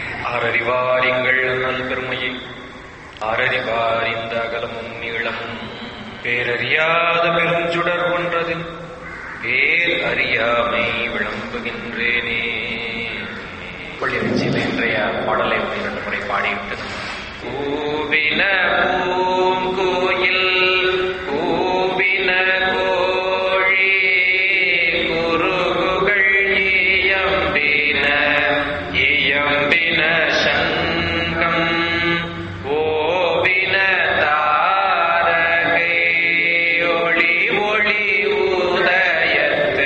ஆரறிவாரிங்கள் நல் பெருமையை ஆரறிவார் இந்த அகலமும் நீளமும் பேரறியாத பெருஞ்சுடர் ஒன்றதில் பேர் அறியாமை விளம்புகின்றேனே கொள்ளிருச்சியில் இன்றைய பாடலை ஒரு இரண்டு முறை பாடிவிட்டது பூவின பூங்கோயில் பூவின கோழி குருகுகள் இயம்பின இயம்பின சங்கம் ஓவின தாரகை ஒளி ஒளி உதயத்து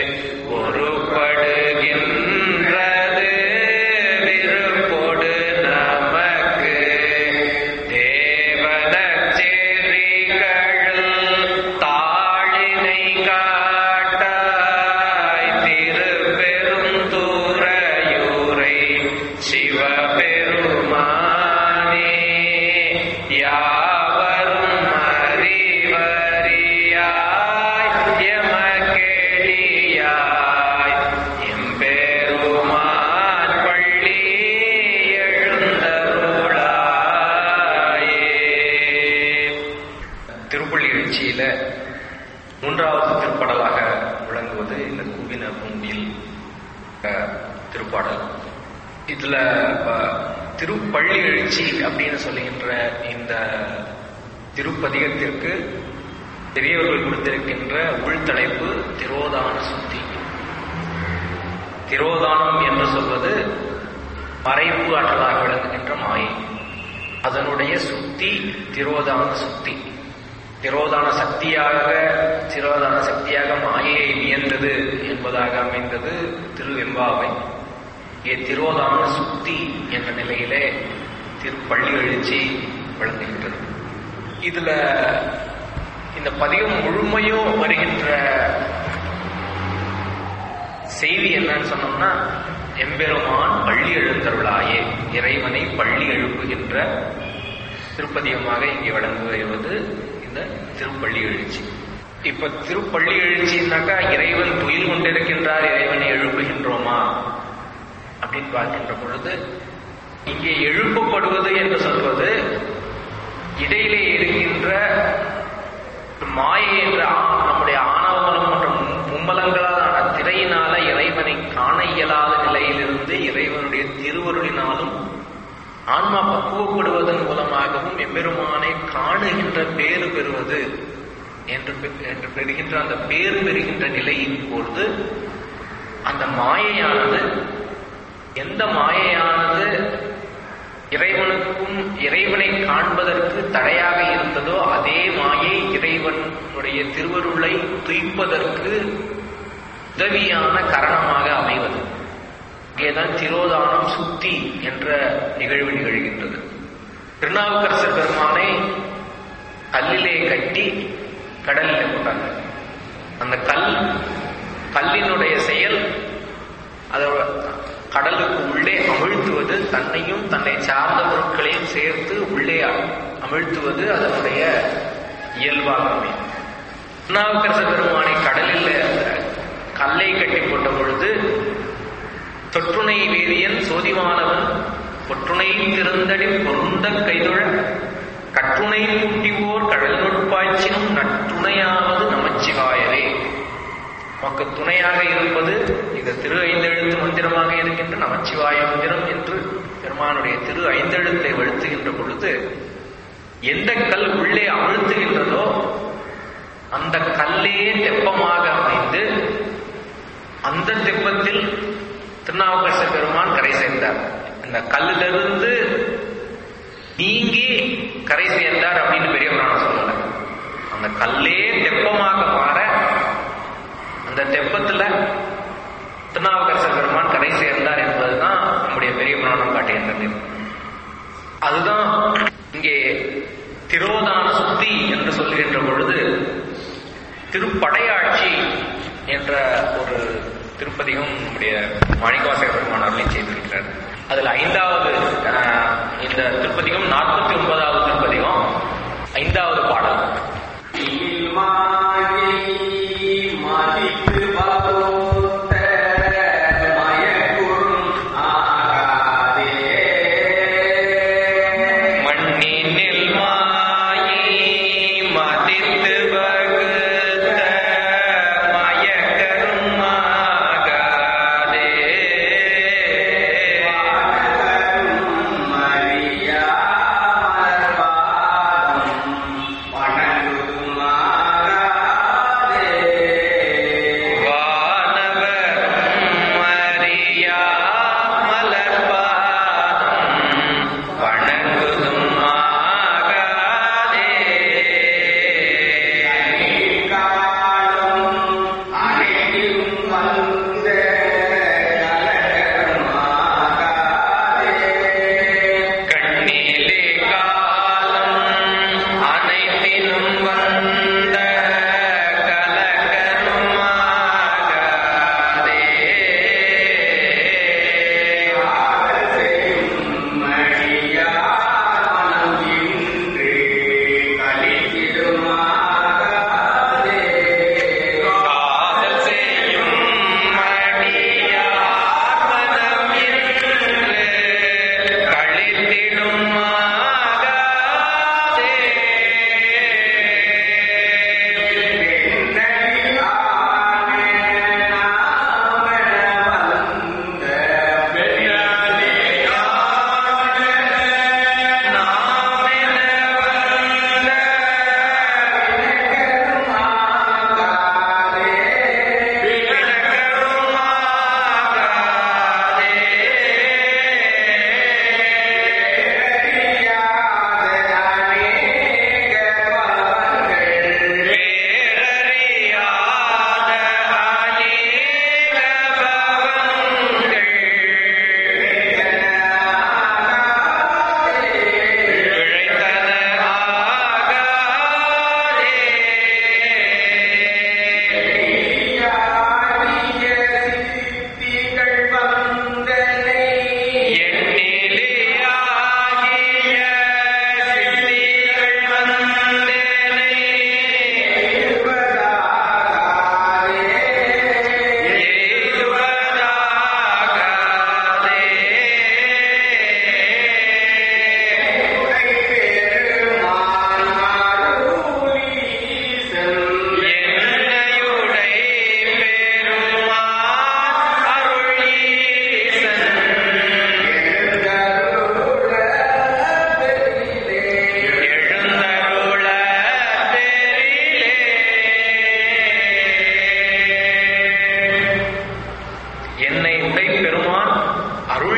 ஒருபடுகின்றது விருப்பொடு நமக்கு தேவனச்சேரிகள் தாளினை காட்டாய் திருப்பெருந்துறையூரை சிவபெருமானே யாவரும் அறிவறியாய் எமக்கெளியாய் எம்பெருமான் பள்ளி எழுந்தருளாயே திருப்பள்ளி எழுச்சியில மூன்றாவது திருப்பாடலாக விளங்குவது இந்த கூவின பூண்டில் அஹ், திருப்பாடல் இதுல அஹ், திருப்பள்ளி எழுச்சி அப்படின்னு சொல்லுகின்ற இந்த திருப்பதிகத்திற்கு பெரியவர்கள் கொடுத்திருக்கின்ற உள்தலைப்பு திரோதான சுத்தி திரோதானம் என்று சொல்வது மறைவு ஆற்றலாக விளங்குகின்ற மாயை அதனுடைய சுத்தி திரோதான சுத்தி திரோதான சக்தியாக திரோதான சக்தியாக மாயையை வியந்தது என்பதாக அமைந்தது திருவெம்பாவை இங்கே திரோதான சுத்தி என்ற நிலையிலே திருப்பள்ளி எழுச்சி விளங்குகின்றது இதுல இந்த பதிகம் முழுமையும் வருகின்ற செய்தி என்னன்னு சொன்னோம்னா எம்பெருமான் பள்ளி எழுந்தருளாயே இறைவனை பள்ளி எழுப்புகின்ற திருப்பதிகமாக இங்கே வழங்கு வருவது இந்த திருப்பள்ளி எழுச்சி இப்ப திருப்பள்ளி எழுச்சின்னாக்கா இறைவன் துயில் கொண்டிருக்கின்றார் இறைவனை எழுப்புகின்றோமா அப்படின்னு பார்க்கின்ற பொழுது இங்கே எழுப்பப்படுவது என்று சொல்வது இடையிலே இருக்கின்ற மாயை என்ற ஆ- நம்முடைய ஆணவமலம் போன்ற மும்- மும்மலங்களாலான திரையினால இறைவனை காண இயலாத நிலையிலிருந்து இறைவனுடைய திருவருளினாலும் ஆன்மா பக்குவப்படுவதன் மூலமாகவும் எம்பெருமானை காணுகின்ற பேறு பெறுவது என்று பெ- என்று பெறுகின்ற அந்த பேறு பெறுகின்ற நிலையின் பொழுது அந்த மாயையானது எந்த மாயையானது இறைவனுக்கும் இறைவனை காண்பதற்கு தடையாக இருந்ததோ அதே மாயை இறைவனுடைய திருவருளை துய்ப்பதற்கு உதவியான காரணமாக அமைவது இங்கேதான் திரோதானம் சுத்தி என்ற நிகழ்வு நிகழ்கின்றது திருநாவுக்கரசர் பெருமானை கல்லிலே கட்டி கடலிலே போட்டாங்க அந்த கல் கல்லினுடைய செயல் அதோட கடலுக்கு உள்ளே அமிழ்த்துவது தன்னையும் தன்னை சார்ந்த பொருட்களையும் சேர்த்து உள்ளே அ- அமிழ்த்துவது அதனுடைய இயல்பாக அமையும் திருநாவுக்கரசர் பெருமானை கடலில் அந்த கல்லை கட்டி போட்ட பொழுது தொற்றுணை வேதியன் சோதிமானவன் பொற்றுணை திறந்தடி பொருந்த கைதொழ கற்றுணை கூட்டிவோர் கடல் நுட்பாய்ச்சினும் நற்றுணையாவது நமச்சிவாயவே நமக்கு துணையாக இருப்பது இந்த திரு ஐந்தெழுத்து மந்திரமாக இருக்கின்ற நமச்சிவாய மந்திரம் என்று பெருமானுடைய திரு ஐந்தெழுத்தை வழுத்துகின்ற பொழுது எந்த கல் உள்ளே அமிழ்த்துகின்றதோ அந்த கல்லே தெப்பமாக அமைந்து அந்த தெப்பத்தில் திருநாவுக்கரசர் பெருமான் கரை சேர்ந்தார் இந்த கல்லிலிருந்து நீங்கி கரை சேர்ந்தார் அப்படின்னு பெரிய புராணம் சொல்லல அந்த கல்லே தெப்பமாக மாற அந்த தெப்பத்துல திருநாவுக்கரசர் பெருமான் கரை சேர்ந்தார் என்பதுதான் நம்முடைய பெரிய புராணம் காட்டுகின்றது அதுதான் இங்கே திரோதான சுத்தி என்று சொல்கின்ற பொழுது திருப்படையாட்சி என்ற ஒரு திருப்பதிகம் நம்முடைய மாணிக்கவாசக பெருமான் அருளை செய்திருக்கிறார் அதில் ஐந்தாவது ஆஹ், இந்த திருப்பதிகம் நாற்பத்தி ஒன்பதாவது திருப்பதிகம் ஐந்தாவது பாடல் மதித்து பலோத்த மயக்குறும் ஆகாதே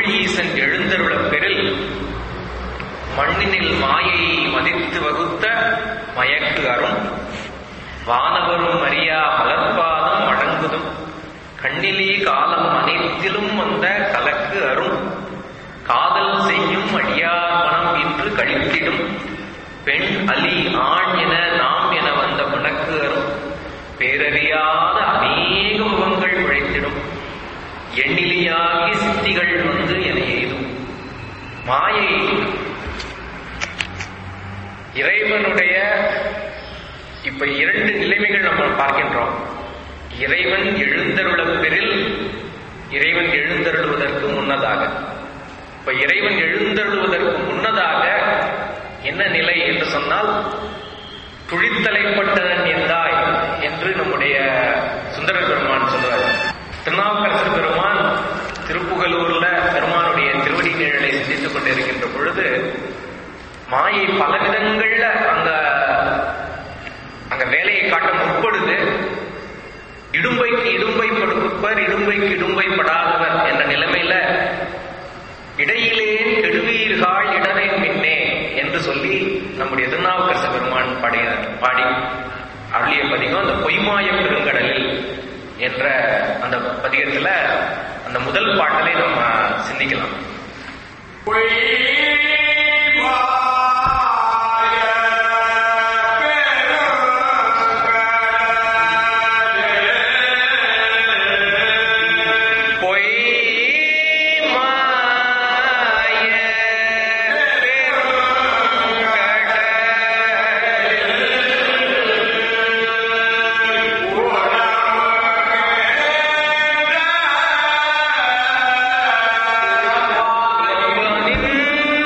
மருள் ஈசன் எழுந்தருளப் பெறில் மண்ணினில் மாயை மதித்து வகுத்த மயக்கு அரும் வானவரும் அறியா மலர்பாதம் வழங்குதும் கண்ணிலே காலம் அனைத்திலும் வந்த கலக்கு அரும் காதல் செய்யும் அடியார் மனம் இன்று கழித்திடும் பெண் அலி ஆண் என நாம் என வந்த மணக்கு அரும் பேரறியாத அநேக முகங்கள் உழைத்திடும் எண்ணிலியாகி சித்திகள் வந்து என எய்தும் மாயை இறைவனுடைய இப்ப இரண்டு நிலைமைகள் நம்ம பார்க்கின்றோம் இறைவன் எழுந்தருளப் பெறில் இறைவன் எழுந்தருளுவதற்கு முன்னதாக இப்ப இறைவன் எழுந்தருளுவதற்கு முன்னதாக என்ன நிலை என்று சொன்னால் துழித்தலைப்பட்டதன் என்றாய் என்று நம்முடைய சுந்தர பெருமான் சொல்லுவார் திருநாவுக்கரசர் பெருமான் திருப்புகலூர்ல பெருமானுடைய திருவடி நிழலை சிந்தித்துக் கொண்டிருக்கின்ற பொழுது மாயை பல விதங்கள்ல அங்க அங்க வேலையை காட்ட முற்படுது இடும்பைக்கு இடும்பை படுப்பர் இடும்பைக்கு இடும்பை படாதவர் என்ற நிலைமையில இடையிலே கெடுவீர்கள் இடரை மின்னே என்று சொல்லி நம்முடைய திருநாவுக்கரச பெருமான் பாடினார் பாடி அருளிய பதிகம் அந்த பொய்மாய பெருங்கடலில் என்ற அந்த பதிகத்துல அந்த முதல் பாட்டலை நம்ம சிந்திக்கலாம் பொய்மாய பெருங்கடலில்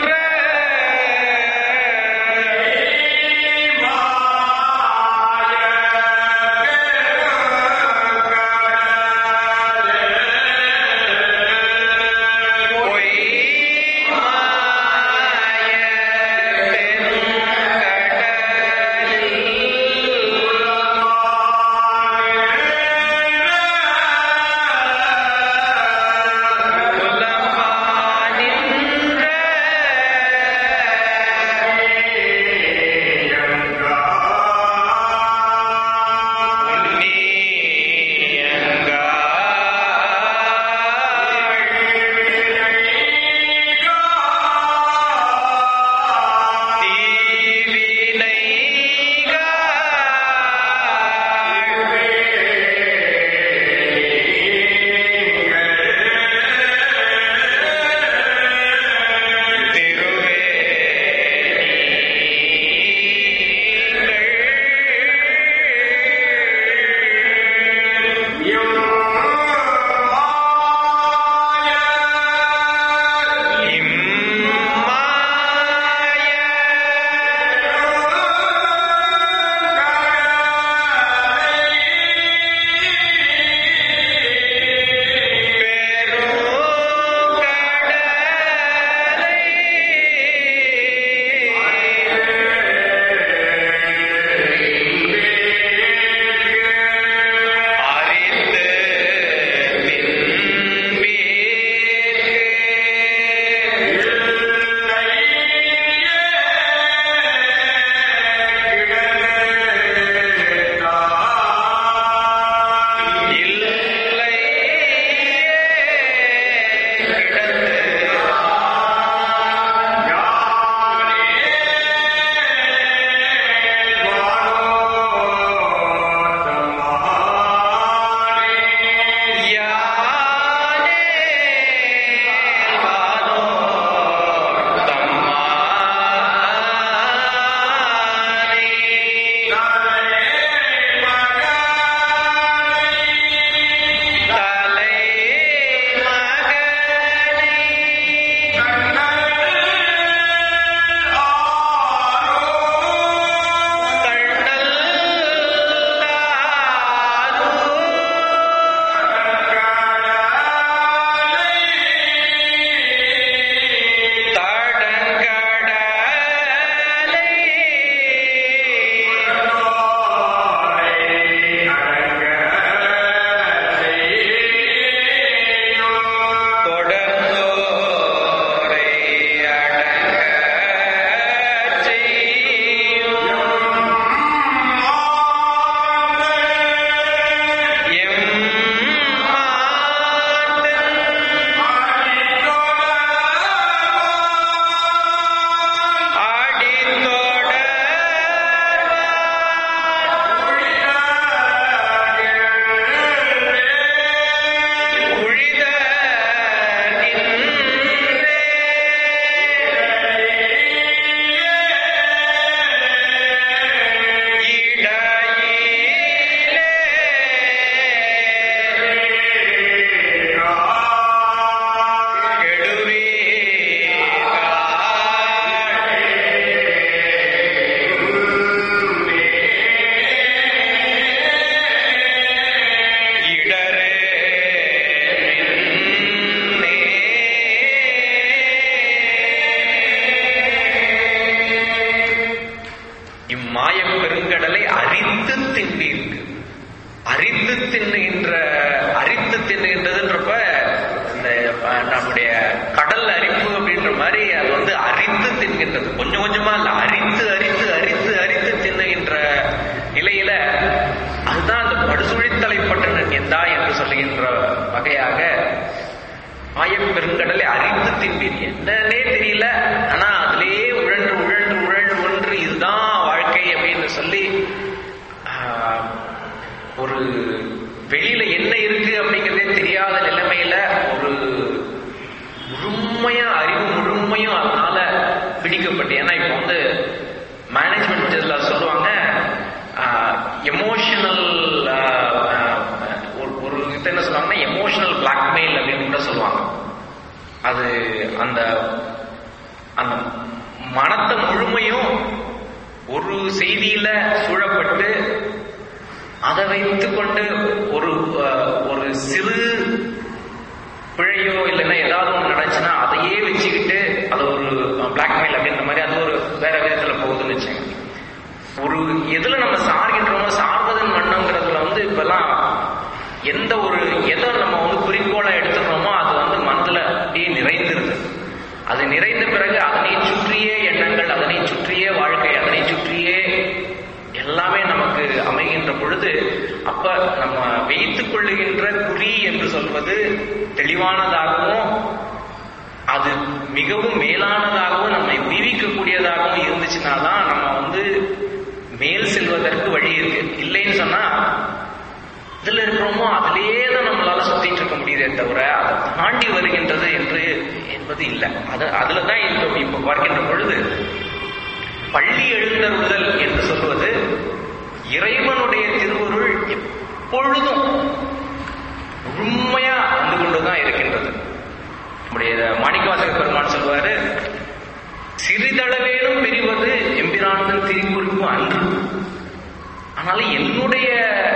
நம்முடைய கடல் அரிப்பு அப்படின்ற மாதிரி அது வந்து அரித்து தின்கின்றது கொஞ்சம் கொஞ்சமா இல்ல அரித்து அரித்து அரித்து அரித்து தின்னுகின்ற நிலையில அதுதான் அந்த படுசுழித்தலைப்பட்டனர் எந்தா என்று சொல்லுகின்ற வகையாக மாயப் பெருங்கடலை அரித்து தின்பீர் என்னன்னே தெரியல ஆனா அதிலேயே உழன்று உழன்று உழன்று ஒன்று இதுதான் வாழ்க்கை அப்படின்னு சொல்லி ஆஹ், ஒரு வெளியில என்ன இருக்கு அப்படிங்கிறதே தெரியாத நிலைமையில ஒரு முழுமையா அறிவு முழுமையும் அதனால பிடிக்கப்பட்டு ஏன்னா இப்போ வந்து மேனேஜ்மெண்ட் இதுல சொல்லுவாங்க எமோஷனல் ஒரு ஒரு இது என்ன சொல்லுவாங்கன்னா எமோஷனல் பிளாக்மெயில் அப்படின்னு கூட சொல்லுவாங்க அது அந்த அந்த மனத்தை முழுமையும் ஒரு செய்தியில சூழப்பட்டு அதை வைத்துக் கொண்டு ஒரு அஹ், ஒரு சிறு பிழையோ இல்லைன்னா ஏதாவது ஒன்று நடந்துச்சுன்னா அதையே வச்சுக்கிட்டு அது ஒரு பிளாக்மெயில் அப்படின்ற மாதிரி அது ஒரு வேற விதத்துல போகுதுன்னு வச்சுங்க ஒரு எதுல நம்ம சார்கின்றோமோ சார்வதன் வண்ணங்கிறதுல வந்து இப்பெல்லாம் எந்த ஒரு எதை நம்ம வந்து குறிக்கோளா எடுத்துக்கிறோமோ அது வந்து மனதுல அப்படியே நிறைந்திருது அது நிறைந்த பிறகு அதனை சுற்றியே எண்ணங்கள் அதனை சுற்றியே வாழ்க்கை அதனை சுற்றியே எல்லாமே நமக்கு அமைகின்ற பொழுது அப்ப நம்ம வைத்துக் கொள்ளுகின்ற குறி என்று சொல்வது தெளிவானதாகவும் அது மிகவும் மேலானதாகவும் நம்மை உய்விக்கக்கூடியதாகவும் இருந்துச்சுன்னா தான் நம்ம வந்து மேல் செல்வதற்கு வழி இருக்கு இல்லைன்னு சொன்னா இதுல இருக்கிறோமோ அதிலேயே தான் நம்மளால சுத்திட்டு இருக்க முடியுதே தவிர அதை தாண்டி வருகின்றது என்று என்பது இல்லை அது அதுல தான் இப்போ இப்போ பார்க்கின்ற பொழுது பள்ளி எழுந்தருளுதல் என்று சொல்வது இறைவனுடைய திருவருள் எப்பொழுதும் முழுமையா வந்து கொண்டுதான் இருக்கின்றது நம்முடைய மாணிக்கவாசக பெருமான் சொல்வாரு சிறிதளவேனும் பிரிவது எம்பிரான்கள் திருக்குறிப்பு அன்று ஆனாலும் என்னுடைய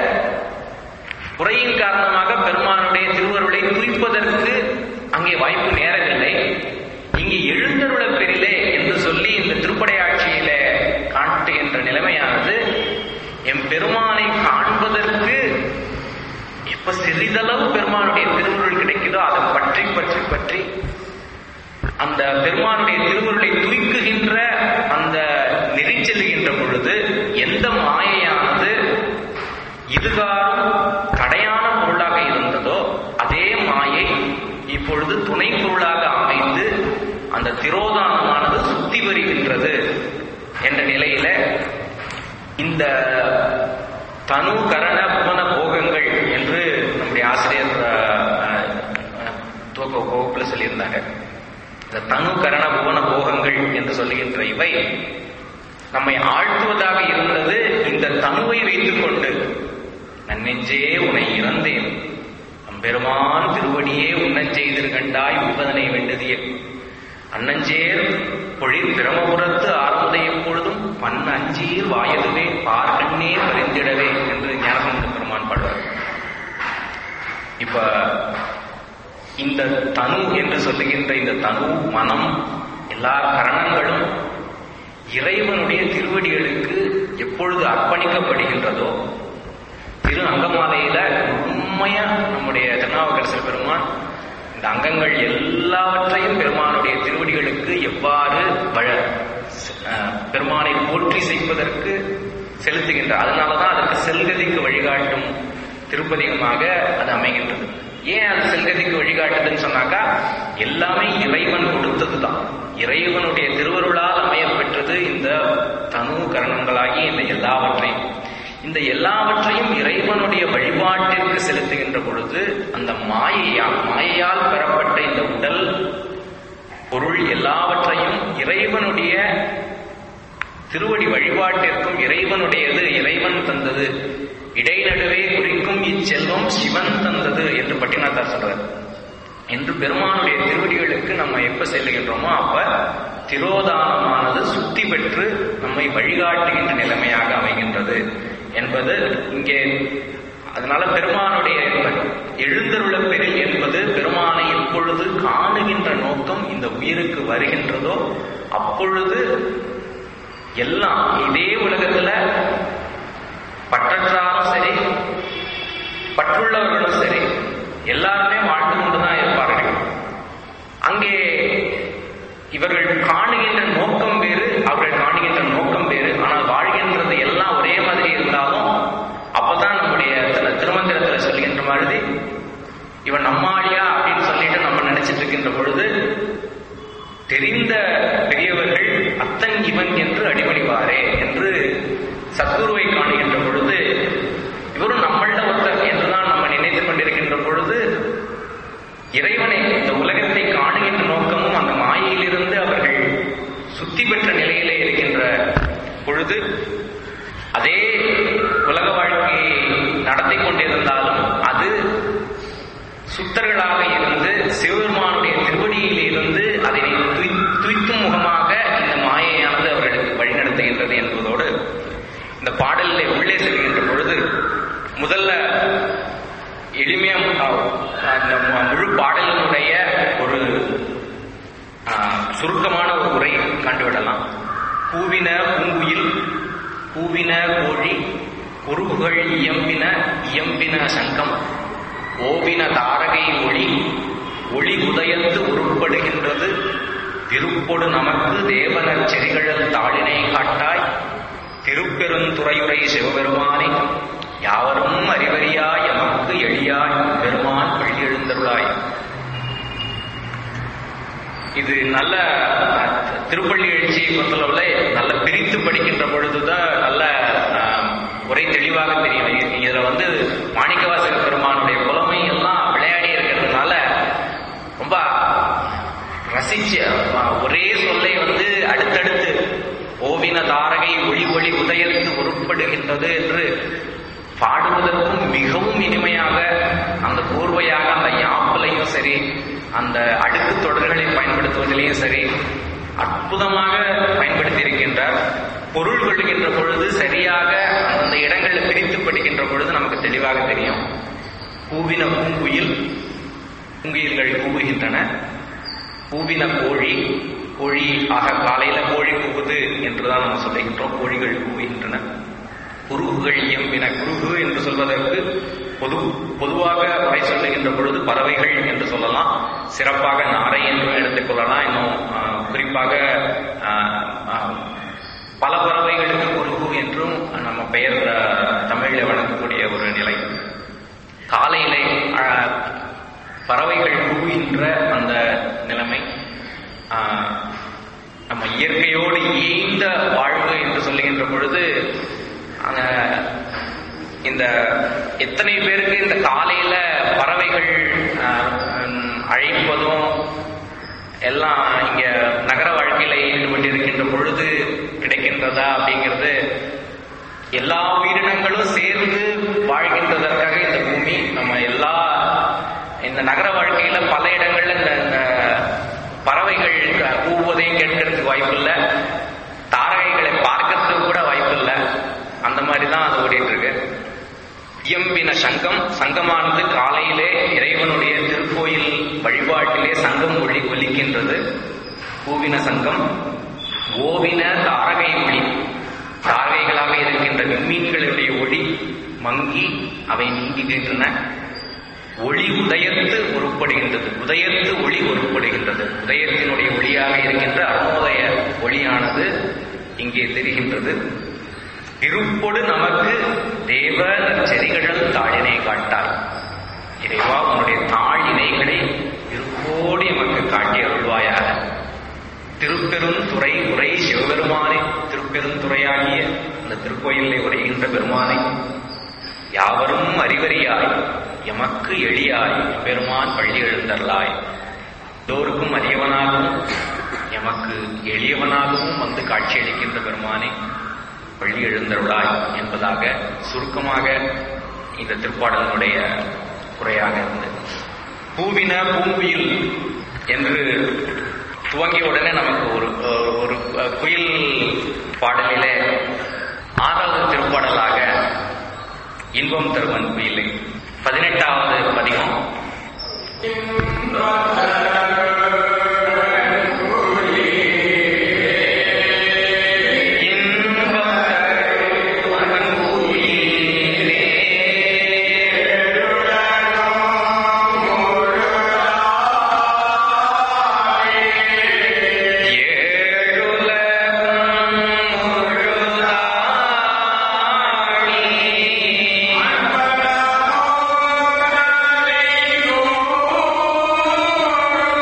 குறையின் காரணமாக பெருமானுடைய திருவருளை குறிப்பதற்கு அங்கே வாய்ப்பு நேரவில்லை இங்கே எழுந்தருள பெரிலே என்று சொல்லி இந்த திருப்படையாட்சியில காட்டுகின்ற நிலைமையானது எம் பெருமானை காண்பதற்கு எப்ப சிறிதளவு பெருமானுடைய திருவுருள் கிடைக்குதோ அதை பற்றி பற்றி பற்றி அந்த பெருமானுடைய திருவுருளை தூக்குகின்ற அந்த நெறிச்செல்லுகின்ற பொழுது எந்த மாயையானது இதுகாரும் தடையான பொருளாக இருந்ததோ அதே மாயை இப்பொழுது துணை பொருளாக அமைந்து அந்த திரோதானமானது சுத்தி வருகின்றது என்ற நிலையில இந்த தனு கரண புவன போகங்கள் என்று நம்முடைய ஆசிரியர் அஹ், அஹ், துவக்க வகுப்புல சொல்லியிருந்தாங்க இந்த தனு கரண புவன போகங்கள் என்று சொல்லுகின்ற இவை நம்மை ஆழ்த்துவதாக இருந்தது இந்த தனுவை வைத்துக் கொண்டு நன்னெஞ்சே உன்னை இறந்தேன் அம்பெருமான் திருவடியே உன்னச் செய்திருகண்டாய் உண்பதனை வேண்டதியே அன்னஞ்சேர் பொழில் பிரமபுரத்து ஆர்முதை எப்பொழுதும் பன் அஞ்சீர் வாயதுவே பார்க்கண்ணே பரிந்திடவே என்று ஞானசம்பந்த பெருமான் பாடுவார் இப்ப இந்த தனு என்று சொல்லுகின்ற இந்த தனு மனம் எல்லா கரணங்களும் இறைவனுடைய திருவடிகளுக்கு எப்பொழுது அர்ப்பணிக்கப்படுகின்றதோ திரு அங்கமாலையில உண்மையா நம்முடைய திருநாவுக்கரசர் பெருமான் இந்த அங்கங்கள் எல்லாவற்றையும் பெருமானுடைய திருவடிகளுக்கு எவ்வாறு வழ அஹ், பெருமானை போற்றி செய்வதற்கு செலுத்துகின்றார் அதனாலதான் அதுக்கு செல்கதிக்கு வழிகாட்டும் திருப்பதிகமாக அது அமைகின்றது ஏன் அது செல்கதிக்கு வழிகாட்டுதுன்னு சொன்னாக்கா எல்லாமே இறைவன் கொடுத்ததுதான் இறைவனுடைய திருவருளால் அமையப் பெற்றது இந்த தனு கரணங்களாகி இந்த எல்லாவற்றையும் இந்த எல்லாவற்றையும் இறைவனுடைய வழிபாட்டிற்கு செலுத்துகின்ற பொழுது அந்த மாயையால் மாயையால் பெறப்பட்ட இந்த உடல் பொருள் எல்லாவற்றையும் இறைவனுடைய திருவடி வழிபாட்டிற்கும் இறைவனுடையது இறைவன் தந்தது இடைநடுவே குறிக்கும் இச்செல்வம் சிவன் தந்தது என்று பட்டினாத்தார் சொல்றார் என்று பெருமானுடைய திருவடிகளுக்கு நம்ம எப்ப செல்லுகின்றோமோ அப்ப திரோதானமானது சுத்தி பெற்று நம்மை வழிகாட்டுகின்ற நிலைமையாக அமைகின்றது என்பது இங்கே அதனால பெருமானுடைய எழுந்தருள பெரில் என்பது பெருமானை எப்பொழுது காணுகின்ற நோக்கம் இந்த உயிருக்கு வருகின்றதோ அப்பொழுது எல்லாம் இதே உலகத்துல பற்றற்றாரும் சரி பற்றுள்ளவர்களும் சரி எல்லாருமே வாழ்ந்து கொண்டுதான் இருப்பார்கள் தெரிந்த பெரியவர்கள் அத்தன் இவன் என்று அடிபணிவாரே என்று சத்குருவை காணுகின்ற பொழுது இவரும் நம்மள்ட ஒருத்தர் என்றுதான் நம்ம நினைத்துக் கொண்டிருக்கின்ற பொழுது இறைவனை இந்த உலகத்தை காணுகின்ற நோக்கமும் அந்த மாயையிலிருந்து அவர்கள் சுத்தி பெற்ற நிலையிலே இருக்கின்ற பொழுது அதே உலக வாழ்க்கையை நடத்தி கொண்டிருந்தாலும் அது சுத்தர்களாக இருந்து சிவபெருமானுடைய திருவடியில் இருந்து அதனை துய்- துய்க்கும் முகமாக இந்த மாயையானது அவர்களுக்கு வழிநடத்துகின்றது என்பதோடு இந்த பாடலிலே உள்ளே செல்கின்ற பொழுது முதல்ல எளிமையா அஹ், அந்த மு- முழு பாடலினுடைய ஒரு ஆஹ், சுருக்கமான ஒரு உரை கண்டுவிடலாம் கூவின பூங்குயில் கூவின கோழி குருகுகள் இயம்பின இயம்பின சங்கம் ஓவின தாரகை ஒளி ஒளி உதயத்து உருப்படுகின்றது திருப்பொடு நமக்கு தேவனர் செறிகழல் தாளினை காட்டாய் திருப்பெருந்துறையுரை சிவபெருமானை யாவரும் அறிவறியாய் எமக்கு எளியாய் பெருமான் பள்ளி எழுந்தருளாய் இது நல்ல அஹ், திருப்பள்ளி எழுச்சியை பொறுத்தளவுல நல்ல பிரித்து படிக்கின்ற பொழுதுதான் நல்ல அஹ், உரை தெளிவாக தெரியும் இ- இதுல வந்து மாணிக்கவாசக பெருமானுடைய புலமை எல்லாம் விளையாடி இருக்கிறதுனால ரொம்ப ரசிச்சு அஹ், ஒரே சொல்லை வந்து அடுத்தடுத்து ஓவின தாரகை ஒளி ஒளி உதயத்து உருப்படுகின்றது என்று பாடுவதற்கும் மிகவும் இனிமையாக அந்த கோர்வையாக அந்த யாப்பிலையும் சரி அந்த அடுக்கு தொடர்களை பயன்படுத்துவதிலையும் சரி அற்புதமாக பயன்படுத்தி இருக்கின்றார் பொருள் கொள்கின்ற பொழுது சரியாக அந்த இடங்களில் பிரித்து படிக்கின்ற பொழுது நமக்கு தெளிவாக தெரியும் கூவின பூங்குயில் பூங்குயில்கள் கூவுகின்றன கூவின கோழி கோழி ஆக காலையில கோழி கூவுது என்றுதான் நம்ம சொல்லுகின்றோம் கோழிகள் கூவுகின்றன குருகுகள் இயம்பின குருகு என்று சொல்வதற்கு பொது பொதுவாக உரை சொல்லுகின்ற பொழுது பறவைகள் என்று சொல்லலாம் சிறப்பாக நாரை என்றும் எடுத்துக் கொள்ளலாம் இன்னும் ஆஹ், குறிப்பாக ஆஹ், ஆஹ், பல பறவைகளுக்கு குருகு என்றும் நம்ம பெயர் ஆஹ், தமிழில் வழங்கக்கூடிய ஒரு நிலை காலையிலே ஆஹ், பறவைகள் கூவுகின்ற அந்த நிலைமை ஆஹ், நம்ம இயற்கையோடு இயைந்த வாழ்வு என்று சொல்லுகின்ற பொழுது ஆஹ், இந்த எத்தனை பேருக்கு இந்த காலையில பறவைகள் ஆஹ், உம், அழைப்பதும் எல்லாம் இங்க நகர வாழ்க்கையில ஈடுபட்டிருக்கின்ற பொழுது கிடைக்கின்றதா அப்படிங்கிறது எல்லா உயிரினங்களும் சேர்ந்து வாழ்கின்றதற்காக இந்த பூமி நம்ம எல்லா இந்த நகர வாழ்க்கையில பல இடங்கள்ல இந்த இந்த பறவைகள் க- கூவுவதையும் கேட்கறதுக்கு வாய்ப்பில்லை தாரகைகளை பார்க்கறதுக்கு கூட வாய்ப்பில்லை அந்த மாதிரி தான் அது ஓடிட்டு இருக்கு இயம்பின சங்கம் சங்கமானது காலையிலே இறைவனுடைய திருக்கோயில் வழிபாட்டிலே சங்கம் ஒளி ஒலிக்கின்றது கூவின சங்கம் ஓவின தாரகை ஒளி தாரகைகளாக இருக்கின்ற விண்மீன்களுடைய ஒளி மங்கி அவை நீங்குகின்றன ஒளி உதயத்து உருப்படுகின்றது உதயத்து ஒளி உருப்படுகின்றது உதயத்தினுடைய ஒளியாக இருக்கின்ற அருணோதய ஒளியானது இங்கே தெரிகின்றது இருப்பொடு நமக்கு தேவ செறிகழல் தாழினை காட்டார் இறைவா உன்னுடைய தாழ் இணைகளை இருப்போடு எமக்கு காட்டி அருள்வாயாக திருப்பெருந்துறை உரை சிவபெருமானை திருப்பெருந்துறையாகிய அந்த திருக்கோயிலை உரைகின்ற பெருமானை யாவரும் அறிவறியாய் எமக்கு எளியாய் பெருமான் பள்ளி எழுந்தருளாய் எல்லோருக்கும் அறியவனாகவும் எமக்கு எளியவனாகவும் வந்து காட்சியளிக்கின்ற பெருமானை பள்ளி எழுந்தருளாய் என்பதாக சுருக்கமாக இந்த திருப்பாடலினுடைய குறையாக இருந்தது பூவின பூங்குயில் என்று துவங்கிய உடனே நமக்கு ஒரு ஒரு குயில் பாடலிலே ஆறாவது திருப்பாடலாக இன்பம் தருவன் குயிலை பதினெட்டாவது பதிகம் இன்பம் தருவன் குயிலே ஏழுலகும் முழுதாழி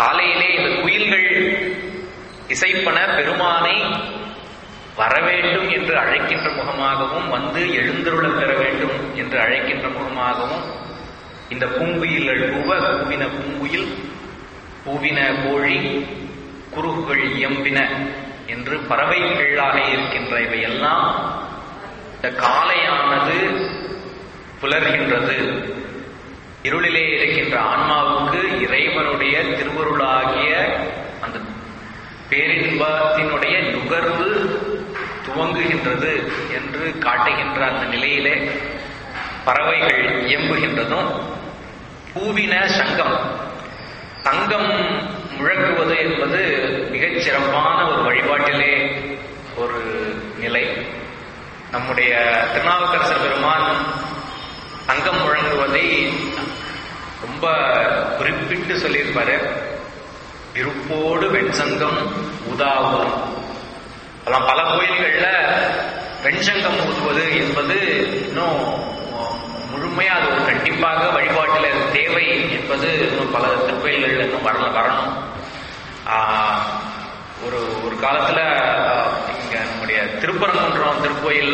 காலையிலே இந்த குயில்கள் இசைப்பன பெருமானை வரவேண்டும் என்று அழைக்கின்ற முகமாகவும் வந்து எழுந்தருள பெற வேண்டும் என்று அழைக்கின்ற முகமாகவும் இந்த பூங்குயில்கள் கூவ கூவின பூங்குயில் பூவின கோழி குறுகுகள் இயம்பின என்று பறவைகளாக இருக்கின்ற இவையெல்லாம் இந்த காலையானது புலர்கின்றது இருளிலே இருக்கின்ற ஆன்மாவுக்கு இறைவனுடைய திருவருளாகிய அந்த பேரின்பத்தினுடைய நுகர்வு துவங்குகின்றது என்று காட்டுகின்ற அந்த நிலையிலே பறவைகள் இயம்புகின்றதும் பூவின சங்கம் தங்கம் முழக்குவது என்பது மிகச் சிறப்பான ஒரு வழிபாட்டிலே ஒரு நிலை நம்முடைய திருநாவுக்கரசர் பெருமான் தங்கம் முழங்குவதை ரொம்ப குறிப்பிட்டு சொல்லியிருப்பாரு விருப்போடு வெண்சங்கம் ஊதாவும் அதெல்லாம் பல கோயில்கள்ல வெண்சங்கம் ஊதுவது என்பது இன்னும் முழுமையா அது ஒரு கண்டிப்பாக வழிபாட்டில் அது தேவை என்பது இன்னும் பல திருக்கோயில்கள்ல இன்னும் வரல வரணும் ஆஹ், ஒரு ஒரு காலத்துல ஆஹ், இங்க நம்முடைய திருப்பரங்குன்றம் திருக்கோயில்ல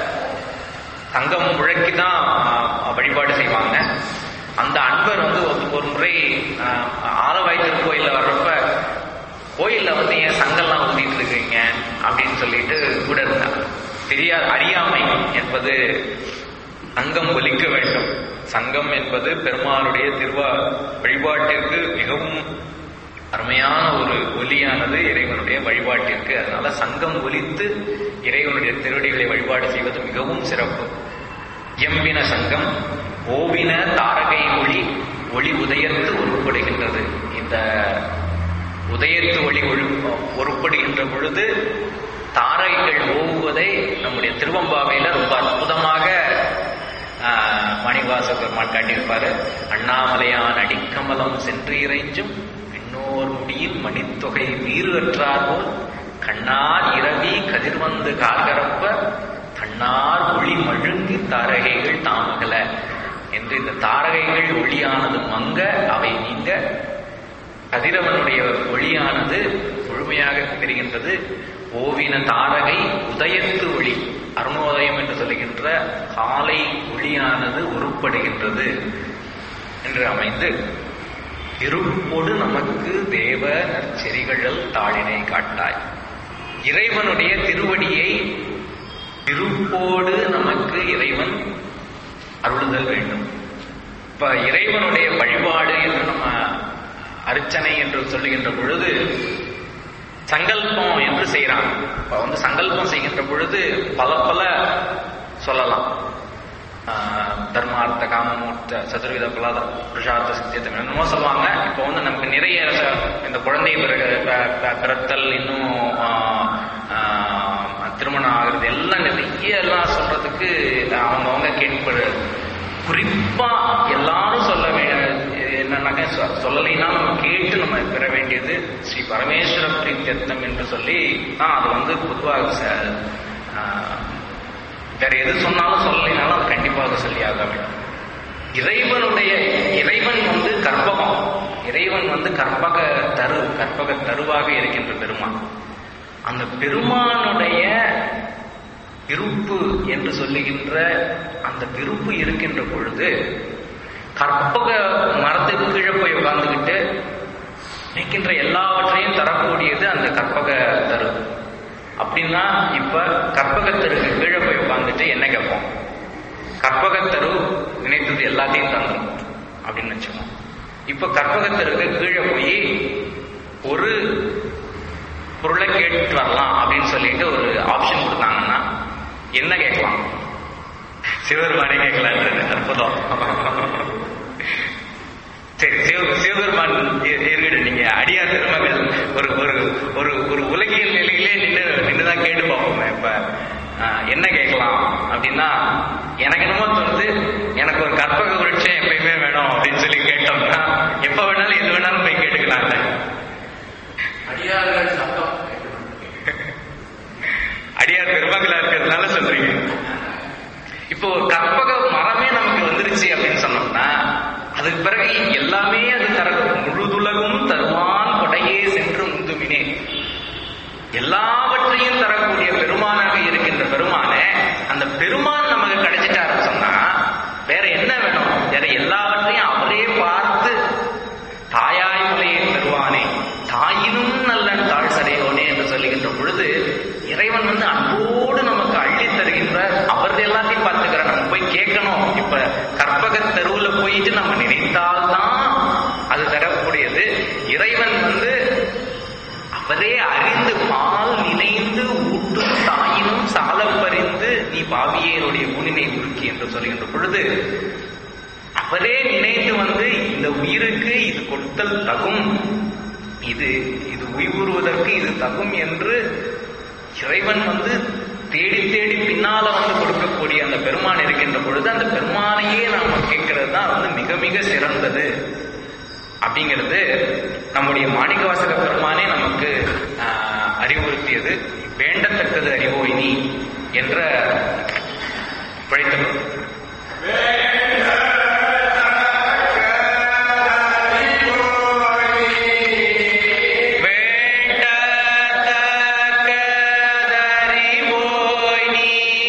தங்கம் முழக்கி தான் ஆஹ், வழிபாடு செய்வாங்க அந்த அன்பர் வந்து ஒரு- ஒரு முறை ஆஹ், ஆலவாய் திருக்கோயில்ல வர்றப்ப கோயில்ல வந்து ஏன் சங்கம்லாம் ஊதிட்டு இருக்கீங்க அப்படின்னு சொல்லிட்டு கூட இருந்தாங்க தெரியா அறியாமை என்பது சங்கம் ஒலிக்க வேண்டும் சங்கம் என்பது பெருமாளுடைய திருவா வழிபாட்டிற்கு மிகவும் அருமையான ஒரு ஒலியானது இறைவனுடைய வழிபாட்டிற்கு அதனால சங்கம் ஒலித்து இறைவனுடைய திருவடிகளை வழிபாடு செய்வது மிகவும் சிறப்பு எம்பின சங்கம் ஓவின தாரகை ஒளி ஒளி உதயத்து உருப்படுகின்றது இந்த உதயத்து ஒளி ஒளி ஒருப்படுகின்ற பொழுது தாரகைகள் ஓவுவதை நம்முடைய திருவம்பாவையில ரொம்ப அற்புதமாக ஆஹ், மணிவாச பெருமாள் காட்டியிருப்பாரு அண்ணாமலையான் அடிக்கமலம் சென்று இறைஞ்சும் விண்ணோர் முடியில் மணித்தொகை வீறு அற்றார் போல் கண்ணார் இரவி கதிர்வந்து கால்கரப்ப தன்னார் ஒளி மழுங்கி தாரகைகள் தாமகல என்று இந்த தாரகைகள் ஒளியானது மங்க அவை நீங்க கதிரவனுடைய ஒளியானது முழுமையாக தெரிகின்றது ஓவின தாரகை உதயத்து ஒளி அருணோதயம் என்று சொல்லுகின்ற காலை ஒளியானது உருப்படுகின்றது என்று அமைந்து இருப்போடு நமக்கு தேவ நற்செறிகள் தாளினை காட்டாய் இறைவனுடைய திருவடியை இருப்போடு நமக்கு இறைவன் அருளுதல் வேண்டும் இப்ப இறைவனுடைய வழிபாடு என்று நம்ம அர்ச்சனை என்று சொல்லுகின்ற பொழுது சங்கல்பம் என்று செய்யறாங்க இப்ப வந்து சங்கல்பம் செய்கின்ற பொழுது பல பல சொல்லலாம் ஆஹ், தர்மார்த்த காமமூர்த்த சதுர்வித பலாத புருஷார்த்த சித்தியத்தை என்னமோ சொல்லுவாங்க இப்போ வந்து நமக்கு நிறைய ச- இந்த குழந்தை பிறகு ப- ப- பிறத்தல் இன்னும் ஆஹ், ஆஹ், திருமணம் ஆகுறது எல்லாம் நிறைய எல்லாம் சொல்றதுக்கு அவங்கவுங்க கேட்பது குறிப்பா எல்லாரும் சொல்ல வேண்டிய என்னன்னாக்க சொ- சொல்லலைன்னா நம்ம கேட்டு நம்ம பெற வேண்டியது ஸ்ரீ பரமேஸ்வர பிரீத்தியர்த்தம் என்று சொல்லி தான் அது வந்து பொதுவாக ச- ஆஹ், வேற எது சொன்னாலும் சொல்லலைனாலும் அது கண்டிப்பாக சொல்லியாக வேண்டும் இறைவனுடைய இறைவன் வந்து கற்பகம் இறைவன் வந்து கற்பக தரு கற்பக தருவாக இருக்கின்ற பெருமான் அந்த பெருமானுடைய விருப்பு என்று சொல்லுகின்ற அந்த விருப்பு இருக்கின்ற பொழுது கற்பக மரத்துக்கு கீழே போய் உட்கார்ந்துக்கிட்டு நிற்கின்ற எல்லாவற்றையும் தரக்கூடியது அந்த கற்பக தரு அப்படின்னா இப்ப கற்பகத்தருக்கு கீழே போய் உட்கார்ந்துட்டு என்ன கேட்போம் கற்பகத்தரு நினைத்தது எல்லாத்தையும் தந்துடும் அப்படின்னு வச்சுக்கோம் இப்ப கற்பகத்தருக்கு கீழே போய் ஒரு பொருளை கேட்டு வரலாம் அப்படின்னு சொல்லிட்டு ஒரு ஆப்ஷன் கொடுத்தாங்கன்னா என்ன கேட்கலாம் சிவபெருமானே கேட்கலான்றது அற்புதம் சரி சிவ சிவபெருமான் இ- இருக்கட்டும் நீங்க அடியார் பெருமகள் ஒரு ஒரு ஒரு ஒரு உலகியல் நிலையிலே நின்று நின்றுதான் கேட்டு பார்ப்போமே இப்ப ஆஹ், என்ன கேட்கலாம் அப்படின்னா எனக்கு என்னமோ தோணுது எனக்கு ஒரு கற்பக விருட்சம் எப்பயுமே வேணும் அப்படின்னு சொல்லி கேட்டோம்னா எப்ப வேணாலும் எது வேணாலும் போய் கேட்டுக்கலாம்ல அடியார்கள் சத்தம் அடியார் பெருமகளா இருக்கிறதுனால சொல்றீங்க இப்போ ஒரு கற்பக மரமே நமக்கு வந்துருச்சு அப்படின்னு சொன்னோம்னா அதுக்கு பிறகு எல்லாமே அது தர முழுதுலகும் தருவான் இறைவன் வந்து அன்போடு நமக்கு அள்ளி தருகின்றார் அவரது எல்லாத்தையும் பார்த்துக்கிறார் நம்ம போய் கேட்கணும் இப்ப கற்பக தெருவுல போயிட்டு நம்ம நினைத்தால்தான் அது தரக்கூடியது இறைவன் வந்து அவரே அறிந்து பால் நினைந்து ஊட்டும் தாயினும் சாலப் பறிந்து நீ பாவியனுடைய ஊனினை உருக்கி என்று சொல்கின்ற பொழுது அவரே நினைத்து வந்து இந்த உயிருக்கு இது கொடுத்தல் தகும் இது இது உய்வுறுவதற்கு இது தகும் என்று இறைவன் வந்து தேடி தேடி பின்னால வந்து கொடுக்கக்கூடிய அந்த பெருமான் இருக்கின்ற பொழுது அந்த பெருமானையே நாம கேட்கறது தான் வந்து மிக மிக சிறந்தது அப்படிங்கிறது நம்முடைய மாணிக்கவாசக பெருமானே நமக்கு ஆஹ், அறிவுறுத்தியது வேண்டத்தக்கது அறிவோய் நீ என்ற பிழைத்தல் வேண்டத்தக்கதறிவோய் நீ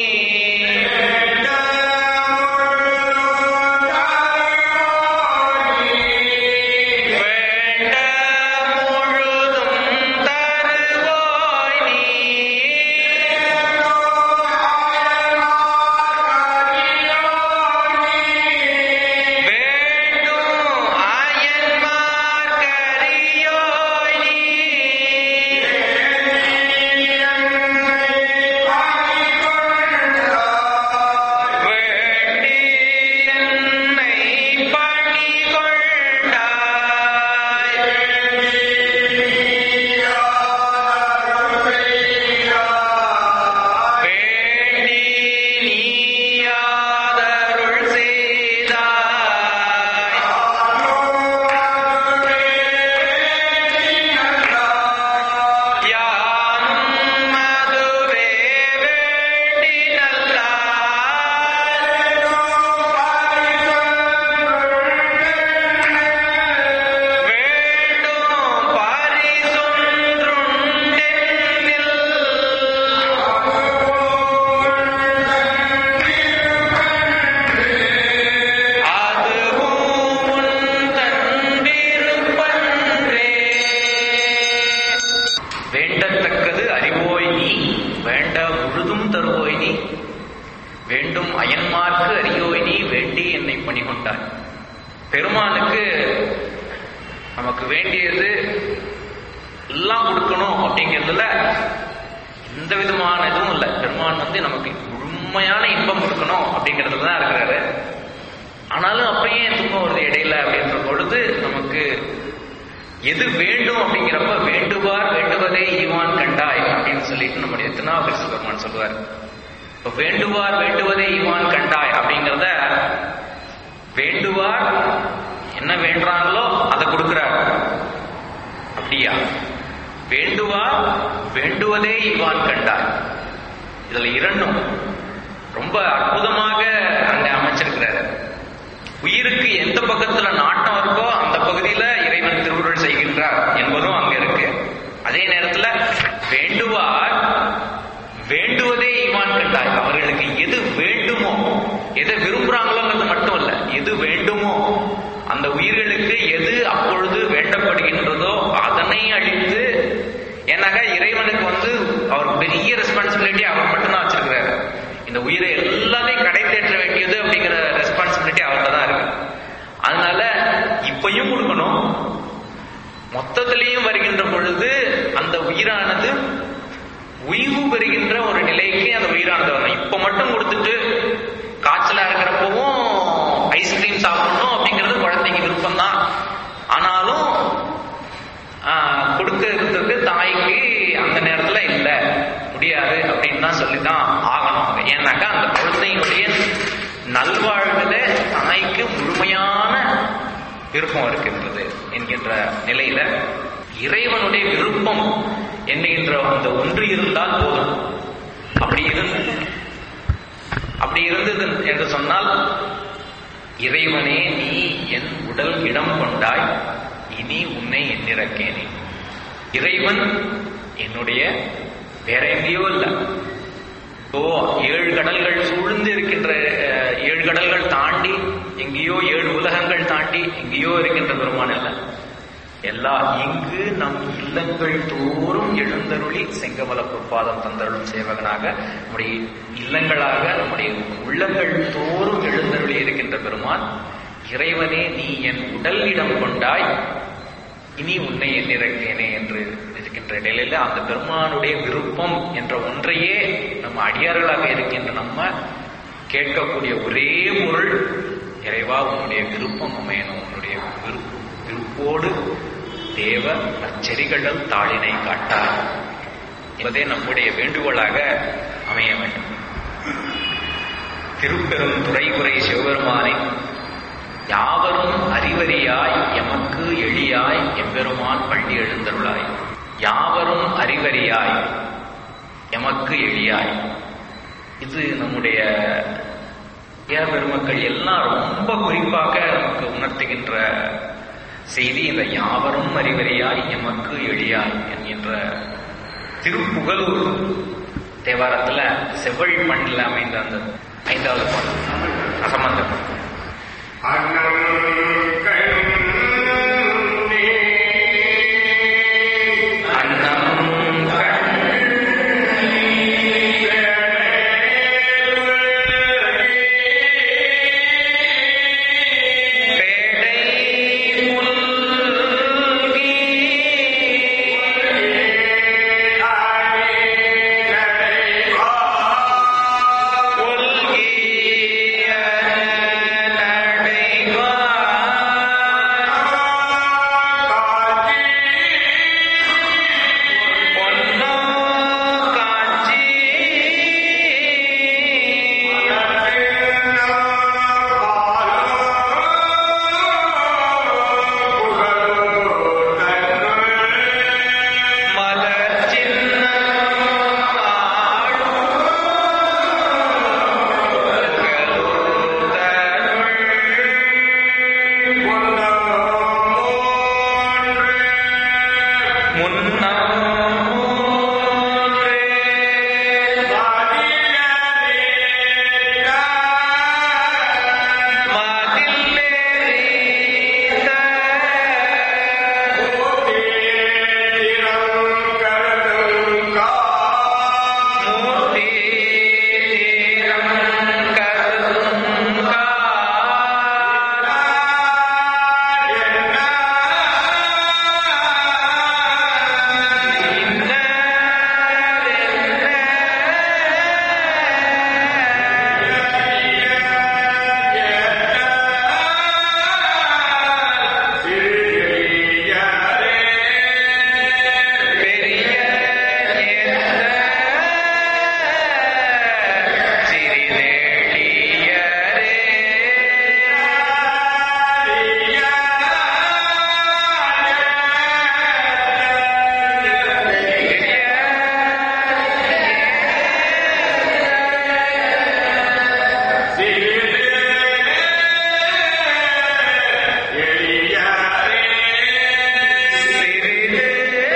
வேண்ட முழுதும் தருவோய் நீ வேண்டும் அயன்மார் கரியோய் நீ வேண்டி என்னை பணி கொண்டாய் வேண்டி நீயாதருள் செய்தாய் யானும் மதுவே வேண்டி வேண்டும் பரிசொன்றுண்டென்னில் அதுவும் உன் தன்பிருப்பன்றே. வேண்டத்தக்கது அறிவோய் நீ வேண்ட முழுதும் தருவோய் நீ வேண்டும் அயன்மார்க்கு அறியோய் நீ வேண்டி என்னை பணிகொண்டாய் பெருமானுக்கு நமக்கு வேண்டியது எல்லாம் கொடுக்கணும் அப்படிங்கிறதுல எந்த விதமான இதுவும் இல்லை பெருமான் வந்து நமக்கு முழுமையான இன்பம் கொடுக்கணும் அப்படிங்கிறதுல தான் இருக்கிறாரு ஆனாலும் அப்பயே துன்பம் வருது இடையில அப்படின்ற பொழுது நமக்கு எது வேண்டும் அப்படிங்கிறப்ப வேண்டுவார் வேண்டுவதே ஈவான் கண்டாய் அப்படின்னு சொல்லிட்டு நம்முடைய திருநாவுக்கரசு பெருமான் சொல்லுவார் இப்ப வேண்டுவார் வேண்டுவதே ஈவான் கண்டாய் அப்படிங்கிறத வேண்டுவார் என்ன வேண்டுறாங்களோ அதை கொடுக்கிறார் அப்படியா வேண்டுவார் வேண்டுவதே ஈவான் கண்டாய் இதுல இரண்டும் ரொம்ப அற்புதமாக அங்க அமைச்சிருக்கிறாரு உயிருக்கு எந்த பக்கத்துல நாட்டம் இருக்கோ அந்த பகுதியில இறைவன் திருவுருள் செய்கின்றார் என்பதும் அங்க இருக்கு அதே நேரத்துல வேண்டுவார் வேண்டுவதே ஈமான் கண்டாய் அவர்களுக்கு எது வேண்டுமோ எதை விரும்புறாங்களோங்கிறது மட்டும் இல்ல எது வேண்டுமோ அந்த உயிர்களுக்கு எது அப்பொழுது வேண்டப்படுகின்றதோ அதனை அழித்து ஏன்னாக்க இறைவனுக்கு வந்து அவர் பெரிய ரெஸ்பான்சிபிலிட்டி அவர் மட்டும்தான் வச்சிருக்கிறாரு இந்த உயிரை எல்லாத்தையும் கடை தேற்ற வேண்டியது அப்படிங்கிற ரெஸ்பான்சிபிலிட்டி அவர்கிட்ட தான் இருக்கு அதனால இப்பையும் கொடுக்கணும் மொத்தத்திலையும் வருகின்ற பொழுது அந்த உயிரானது உய்வு பெறுகின்ற ஒரு நிலைக்கு அந்த உயிரானது வரணும் இப்ப மட்டும் கொடுத்துட்டு காய்ச்சலா இருக்கிறப்பவும் ஐஸ்கிரீம் சாப்பிடணும் அப்படிங்கிறது குழந்தைக்கு விருப்பம் தான் ஆனாலும் ஆஹ், கொடுக்கறதுக்கு தாய்க்கு அந்த நேரத்துல இல்ல முடியாது அப்படின்னு தான் சொல்லிதான் ஆகணும் ஏன்னாக்கா அந்த குழந்தையினுடைய நல்வாழ்வுல தாய்க்கு முழுமையான விருப்பம் இருக்கின்றது என்கின்ற நிலையில இறைவனுடைய விருப்பம் என்கின்ற அந்த ஒன்று இருந்தால் போதும் அப்படி இருந்து அப்படி இருந்தது என்று சொன்னால் இறைவனே நீ என் உடல் இடம் கொண்டாய் இனி உன்னை எண்ணிறக்கேனே இறைவன் என்னுடைய வேற எங்கேயோ இல்ல ஓ ஏழு கடல்கள் சூழ்ந்து இருக்கின்ற அஹ், ஏழு கடல்கள் தாண்டி எங்கேயோ ஏழு உலகங்கள் தாண்டி எங்கேயோ இருக்கின்ற பெருமான் அல்ல எல்லா இங்கு நம் இல்லங்கள் தோறும் எழுந்தருளி செங்கமல பொற்பாதம் தந்தருளும் சேவகனாக நம்முடைய இல்லங்களாக நம்முடைய உள்ளங்கள் தோறும் எழுந்தருளி இருக்கின்ற பெருமான் இறைவனே நீ என் உடல் இடம் கொண்டாய் இனி உன்னை எண்ணிறக்கேனே என்று இருக்கின்ற நிலையில அந்த பெருமானுடைய விருப்பம் என்ற ஒன்றையே நம்ம அடியார்களாக இருக்கின்ற நம்ம கேட்கக்கூடிய ஒரே பொருள் இறைவா உன்னுடைய விருப்பம் அமையணும் உன்னுடைய விருப்பம் விருப்போடு தேவ அச்செறிகடல் தாளினை காட்டார் என்பதே நம்முடைய வேண்டுகோளாக அமைய வேண்டும் திருப்பெரும் துறைகுறை சிவபெருமானை யாவரும் அறிவறியாய் எமக்கு எளியாய் எம்பெருமான் பள்ளி எழுந்தருளாய் யாவரும் அறிவறியாய் எமக்கு எளியாய் இது நம்முடைய ஏர் பெருமக்கள் எல்லாம் ரொம்ப குறிப்பாக நமக்கு உணர்த்துகின்ற செய்தி இந்த யாவரும் அறிவறியாய் எமக்கு எளியாய் என்கின்ற திருப்புகலூர் தேவாரத்துல செவ்வழி மண்ணில் அமைந்த அந்த ஐந்தாவது பாடல் அசமந்தம் அன்னம் பேடை முல்கி கொள்கிய நடைவா பொன்னோ காட்சி மலர் சின்னம் பெரிய சிறிதேடியரே சிறிது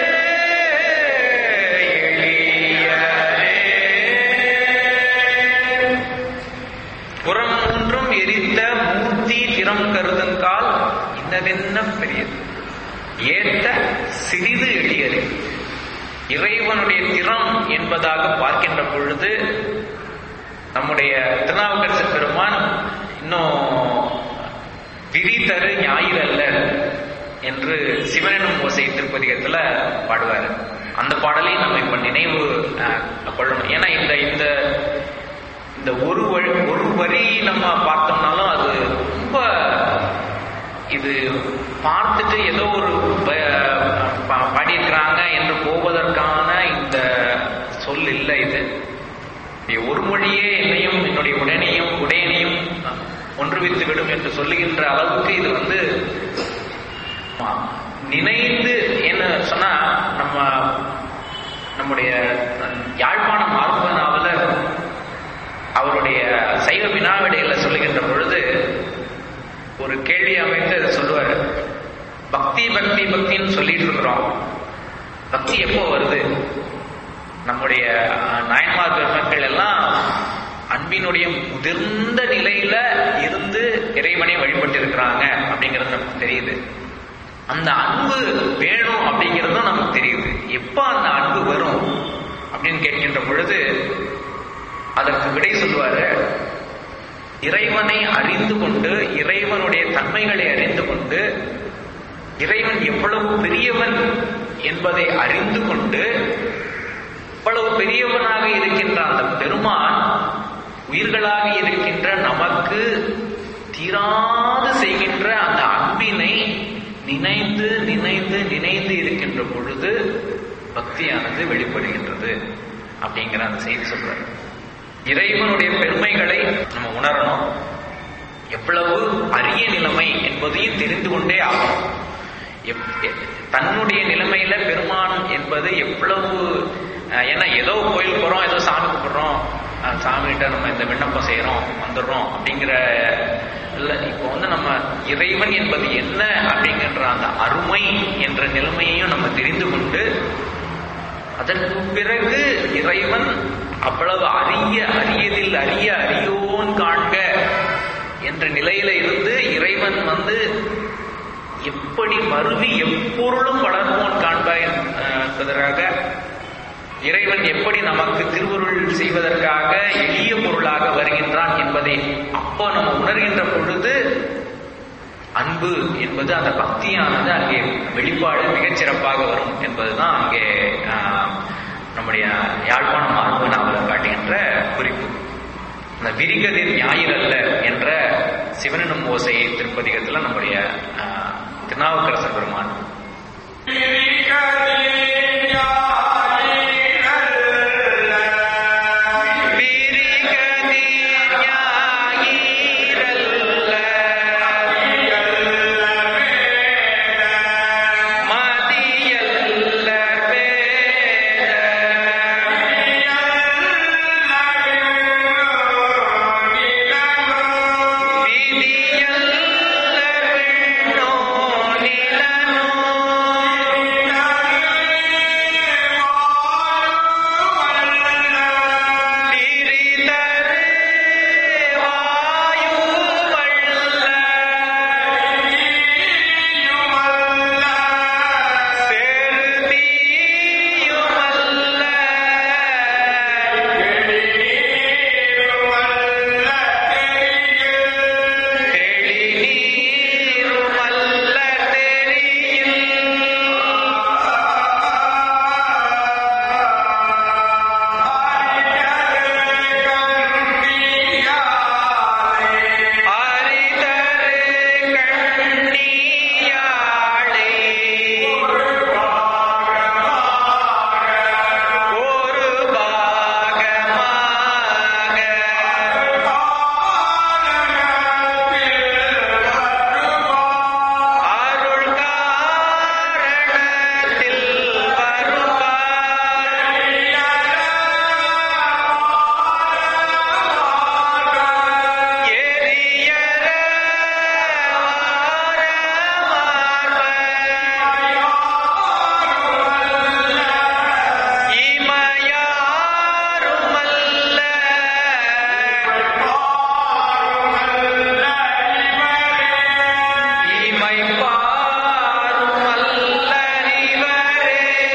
எளியரே புறம் ஒன்றும் எரித்த மூர்த்தி திறம் கருதுங்கால் இன்னதென்ன பெரியது ஏத்த சிறிது எளியது இறைவனுடைய திறம் என்பதாக பார்க்கின்ற பொழுது நம்முடைய திருநாவுக்கரசு பெருமான் இன்னும் விரி தரு ஞாயிறு அல்ல என்று சிவனும் ஓசை திருப்பதிகத்துல பாடுவார் அந்த பாடலையும் நம்ம இப்ப நினைவு அஹ், கொள்ளணும் ஏன்னா இந்த இந்த இந்த ஒரு வழி ஒரு வரி நம்ம பார்த்தோம்னாலும் அது ரொம்ப இது பார்த்துட்டு ஏதோ ஒரு ப- பா- பாடியிருக்கிறாங்க என்று போவதற்கான இந்த சொல் இல்லை இது இப்படி ஒரு மொழியே என்னையும் என்னுடைய உடனையும் உடையனையும் ஒன்றுவித்து விடும் என்று சொல்லுகின்ற அளவுக்கு இது வந்து ஆமா, நினைந்து என்ன சொன்னா நம்ம நம்முடைய யாழ்ப்பாணம் மார்பனாவில் அவருடைய சைவ வினாவிடையில சொல்லுகின்ற பொழுது ஒரு கேள்வி அமைத்து அதை சொல்லுவார் பக்தி பக்தி பக்தின்னு சொல்லிட்டு இருக்கிறோம் பக்தி எப்போ வருது நம்முடைய அஹ், நாயன்மார் பெருமக்கள் எல்லாம் அன்பினுடைய முதிர்ந்த நிலையில இருந்து இறைவனை வழிபட்டு இருக்கிறாங்க அப்படிங்கிறது நமக்கு தெரியுது அந்த அன்பு வேணும் அப்படிங்கிறதும் நமக்கு தெரியுது எப்ப அந்த அன்பு வரும் அப்படின்னு கேட்கின்ற பொழுது அதற்கு விடை சொல்லுவாரு இறைவனை அறிந்து கொண்டு இறைவனுடைய தன்மைகளை அறிந்து கொண்டு இறைவன் எவ்வளவு பெரியவன் என்பதை அறிந்து கொண்டு இவ்வளவு பெரியவனாக இருக்கின்ற அந்த பெருமான் உயிர்களாக இருக்கின்ற நமக்கு தீராது செய்கின்ற அந்த அன்பினை நினைந்து நினைந்து நினைந்து இருக்கின்ற பொழுது பக்தியானது வெளிப்படுகின்றது அப்படிங்கிற அந்த செய்தி சொல்றாரு இறைவனுடைய பெருமைகளை நம்ம உணரணும் எவ்வளவு அரிய நிலைமை என்பதையும் தெரிந்து கொண்டே ஆகணும் எப்- எ- தன்னுடைய நிலைமையில பெருமான் என்பது எவ்வளவு அஹ், ஏன்னா ஏதோ கோயில் போறோம் ஏதோ சாமி கும்பிடுறோம் அஹ், சாமிகிட்ட நம்ம இந்த விண்ணப்பம் செய்யறோம் வந்துடுறோம் அப்படிங்கிற இல்ல இப்போ வந்து நம்ம இறைவன் என்பது என்ன அப்படிங்கிற அந்த அருமை என்ற நிலைமையையும் நம்ம தெரிந்து கொண்டு அதற்கு பிறகு இறைவன் அவ்வளவு அரிய அரியதில் அரிய அரியோன் காண்க என்ற நிலையில இருந்து இறைவன் வந்து எப்படி மருவி எப்பொருளும் வளர்வோன் காண்ப என்பதற்காக இறைவன் எப்படி நமக்கு திருவருள் செய்வதற்காக எளிய பொருளாக வருகின்றான் என்பதை அப்போ நம்ம உணர்கின்ற பொழுது அன்பு என்பது அந்த பக்தியானது அங்கே வெளிப்பாடு மிகச்சிறப்பாக வரும் என்பதுதான் அங்கே ஆஹ், நம்முடைய யாழ்ப்பாணம் மார்பு நாவலர் காட்டுகின்ற குறிப்பு இந்த விரிகதிர் ஞாயிறல்ல என்ற சிவனும் ஓசை திருப்பதிகத்துல நம்முடைய ஆஹ், திருநாவுக்கரசர் பெருமான் விரிகதிர் ஞாயிறல்ல மதியல்ல வேத விதியல்ல விண்ணோ நிலனோ திரிதரு வாயு வள்ள செருதியுமல்ல தெளிநீருமல்ல தெரியில் அரிதரு கண்ணியாளே ஒரு பாகமாக அருள் காரணத்தில் வருவார் எரியற மார்ப இமையாருமல்ல இமை பாருமல்ல இவரே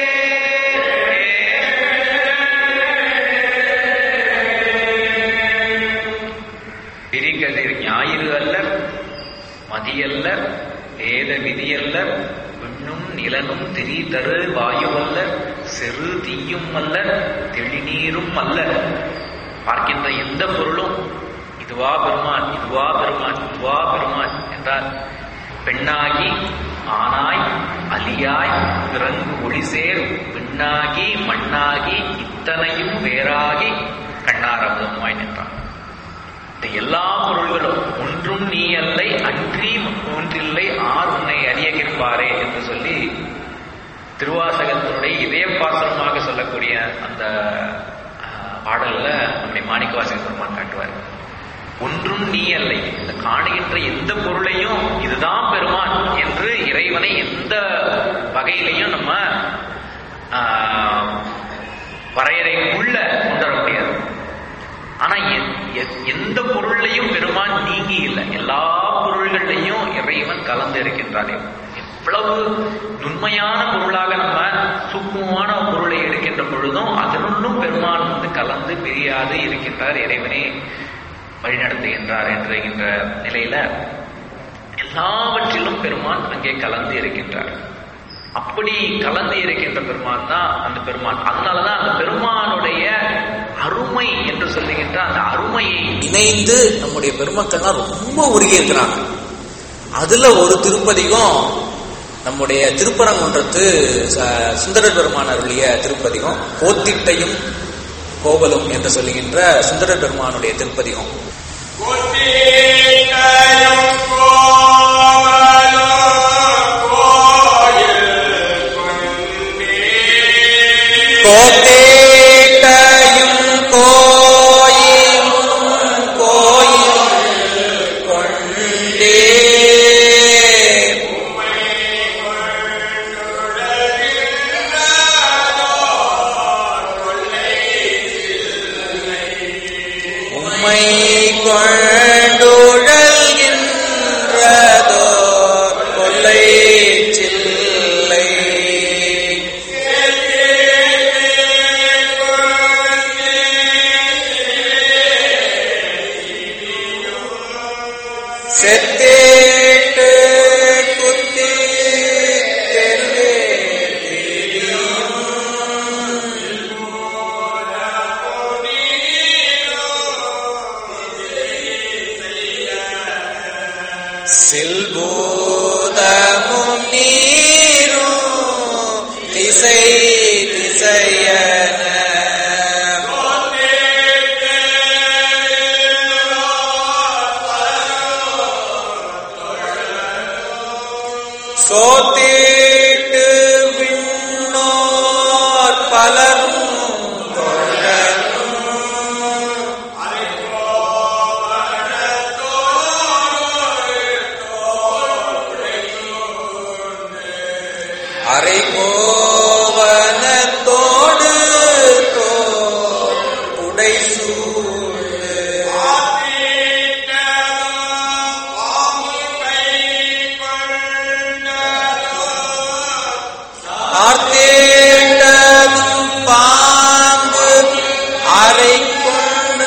விரிகதிர் ஞாயிறு அல்லர் மதியல்லர் வேத விதியல்லர் விண்ணும் நிலனும் திரி தரு வாயுவல்லர் செரு தீயும் அல்லர் தெளிநீரும் அல்லர் பார்க்கின்ற எந்த பொருளும் இதுவா பெருமான் இதுவா பெருமான் இதுவா பெருமான் என்றால் பெண்ணாகி ஆனாய் அலியாய் பிறங்கு ஒளிசேர் விண்ணாகி மண்ணாகி இத்தனையும் வேறாகி கண்ணாரமுதமாய் நின்றான் இந்த எல்லா பொருள்களும் ஒன்றும் நீ அல்லை அன்றி ஒன்றில்லை ஆர் உன்னை அறியகிருப்பாரே என்று சொல்லி திருவாசகத்தினுடைய இதயப்பாசனமாக சொல்லக்கூடிய அந்த ஆஹ், பாடல்ல நம்முடைய மாணிக்கவாசக பெருமான் காட்டுவார் ஒன்றும் நீ அல்லை இந்த காணுகின்ற எந்த பொருளையும் இதுதான் பெருமான் என்று இறைவனை எந்த வகையிலையும் நம்ம ஆஹ், வரையறைக்குள்ள கொண்டு வர முடியாது ஆனா எ- எ- எந்த பொருள்லையும் பெருமான் நீங்கி இல்லை எல்லா பொருள்கள்லையும் இறைவன் கலந்து இருக்கின்றார் எவ்வளவு நுண்மையான பொருளாக நம்ம சூக்குமமான பொருளை எடுக்கின்ற பொழுதும் அதனுள்ளும் பெருமான் வந்து கலந்து பிரியாது இருக்கின்றார் இறைவனே வழிநடத்துகின்றார் என்கின்ற நிலையில எல்லாவற்றிலும் பெருமான் அங்கே கலந்து இருக்கின்றார் அப்படி கலந்து இருக்கின்ற பெருமான் தான் அந்த பெருமான் அதனாலதான் அந்த பெருமானுடைய அருமை என்று சொல்லுகின்ற அந்த அருமையை இணைந்து நம்முடைய பெருமக்கள்லாம் ரொம்ப உருகி இருக்கிறாங்க அதுல ஒரு திருப்பதிகம் நம்முடைய திருப்பரங்குன்றத்து ச- சுந்தரர் பெருமான் அருளிய திருப்பதிகம் கோத்திட்டையும் கோவலும் என்று சொல்லுகின்ற சுந்தரர் பெருமானுடைய திருப்பதிகம் கோத்தேட்டையும் கோயிலும் கோயில் கொண்டே உம்மை கொண்டுழல்கின்றதோ கொல்லை சில்லை செத்தேட்டு குத்தி தெருவே செல்போதமும் நீரும் திசை திசையன சோத்தேட்டு விண்ணோர் பலரும் தொழலும் அரை கோவனத்தோடு தோல் உடை சூழ் ஆர்த்தேண்டதும் பாம்பு அரை கொண்டு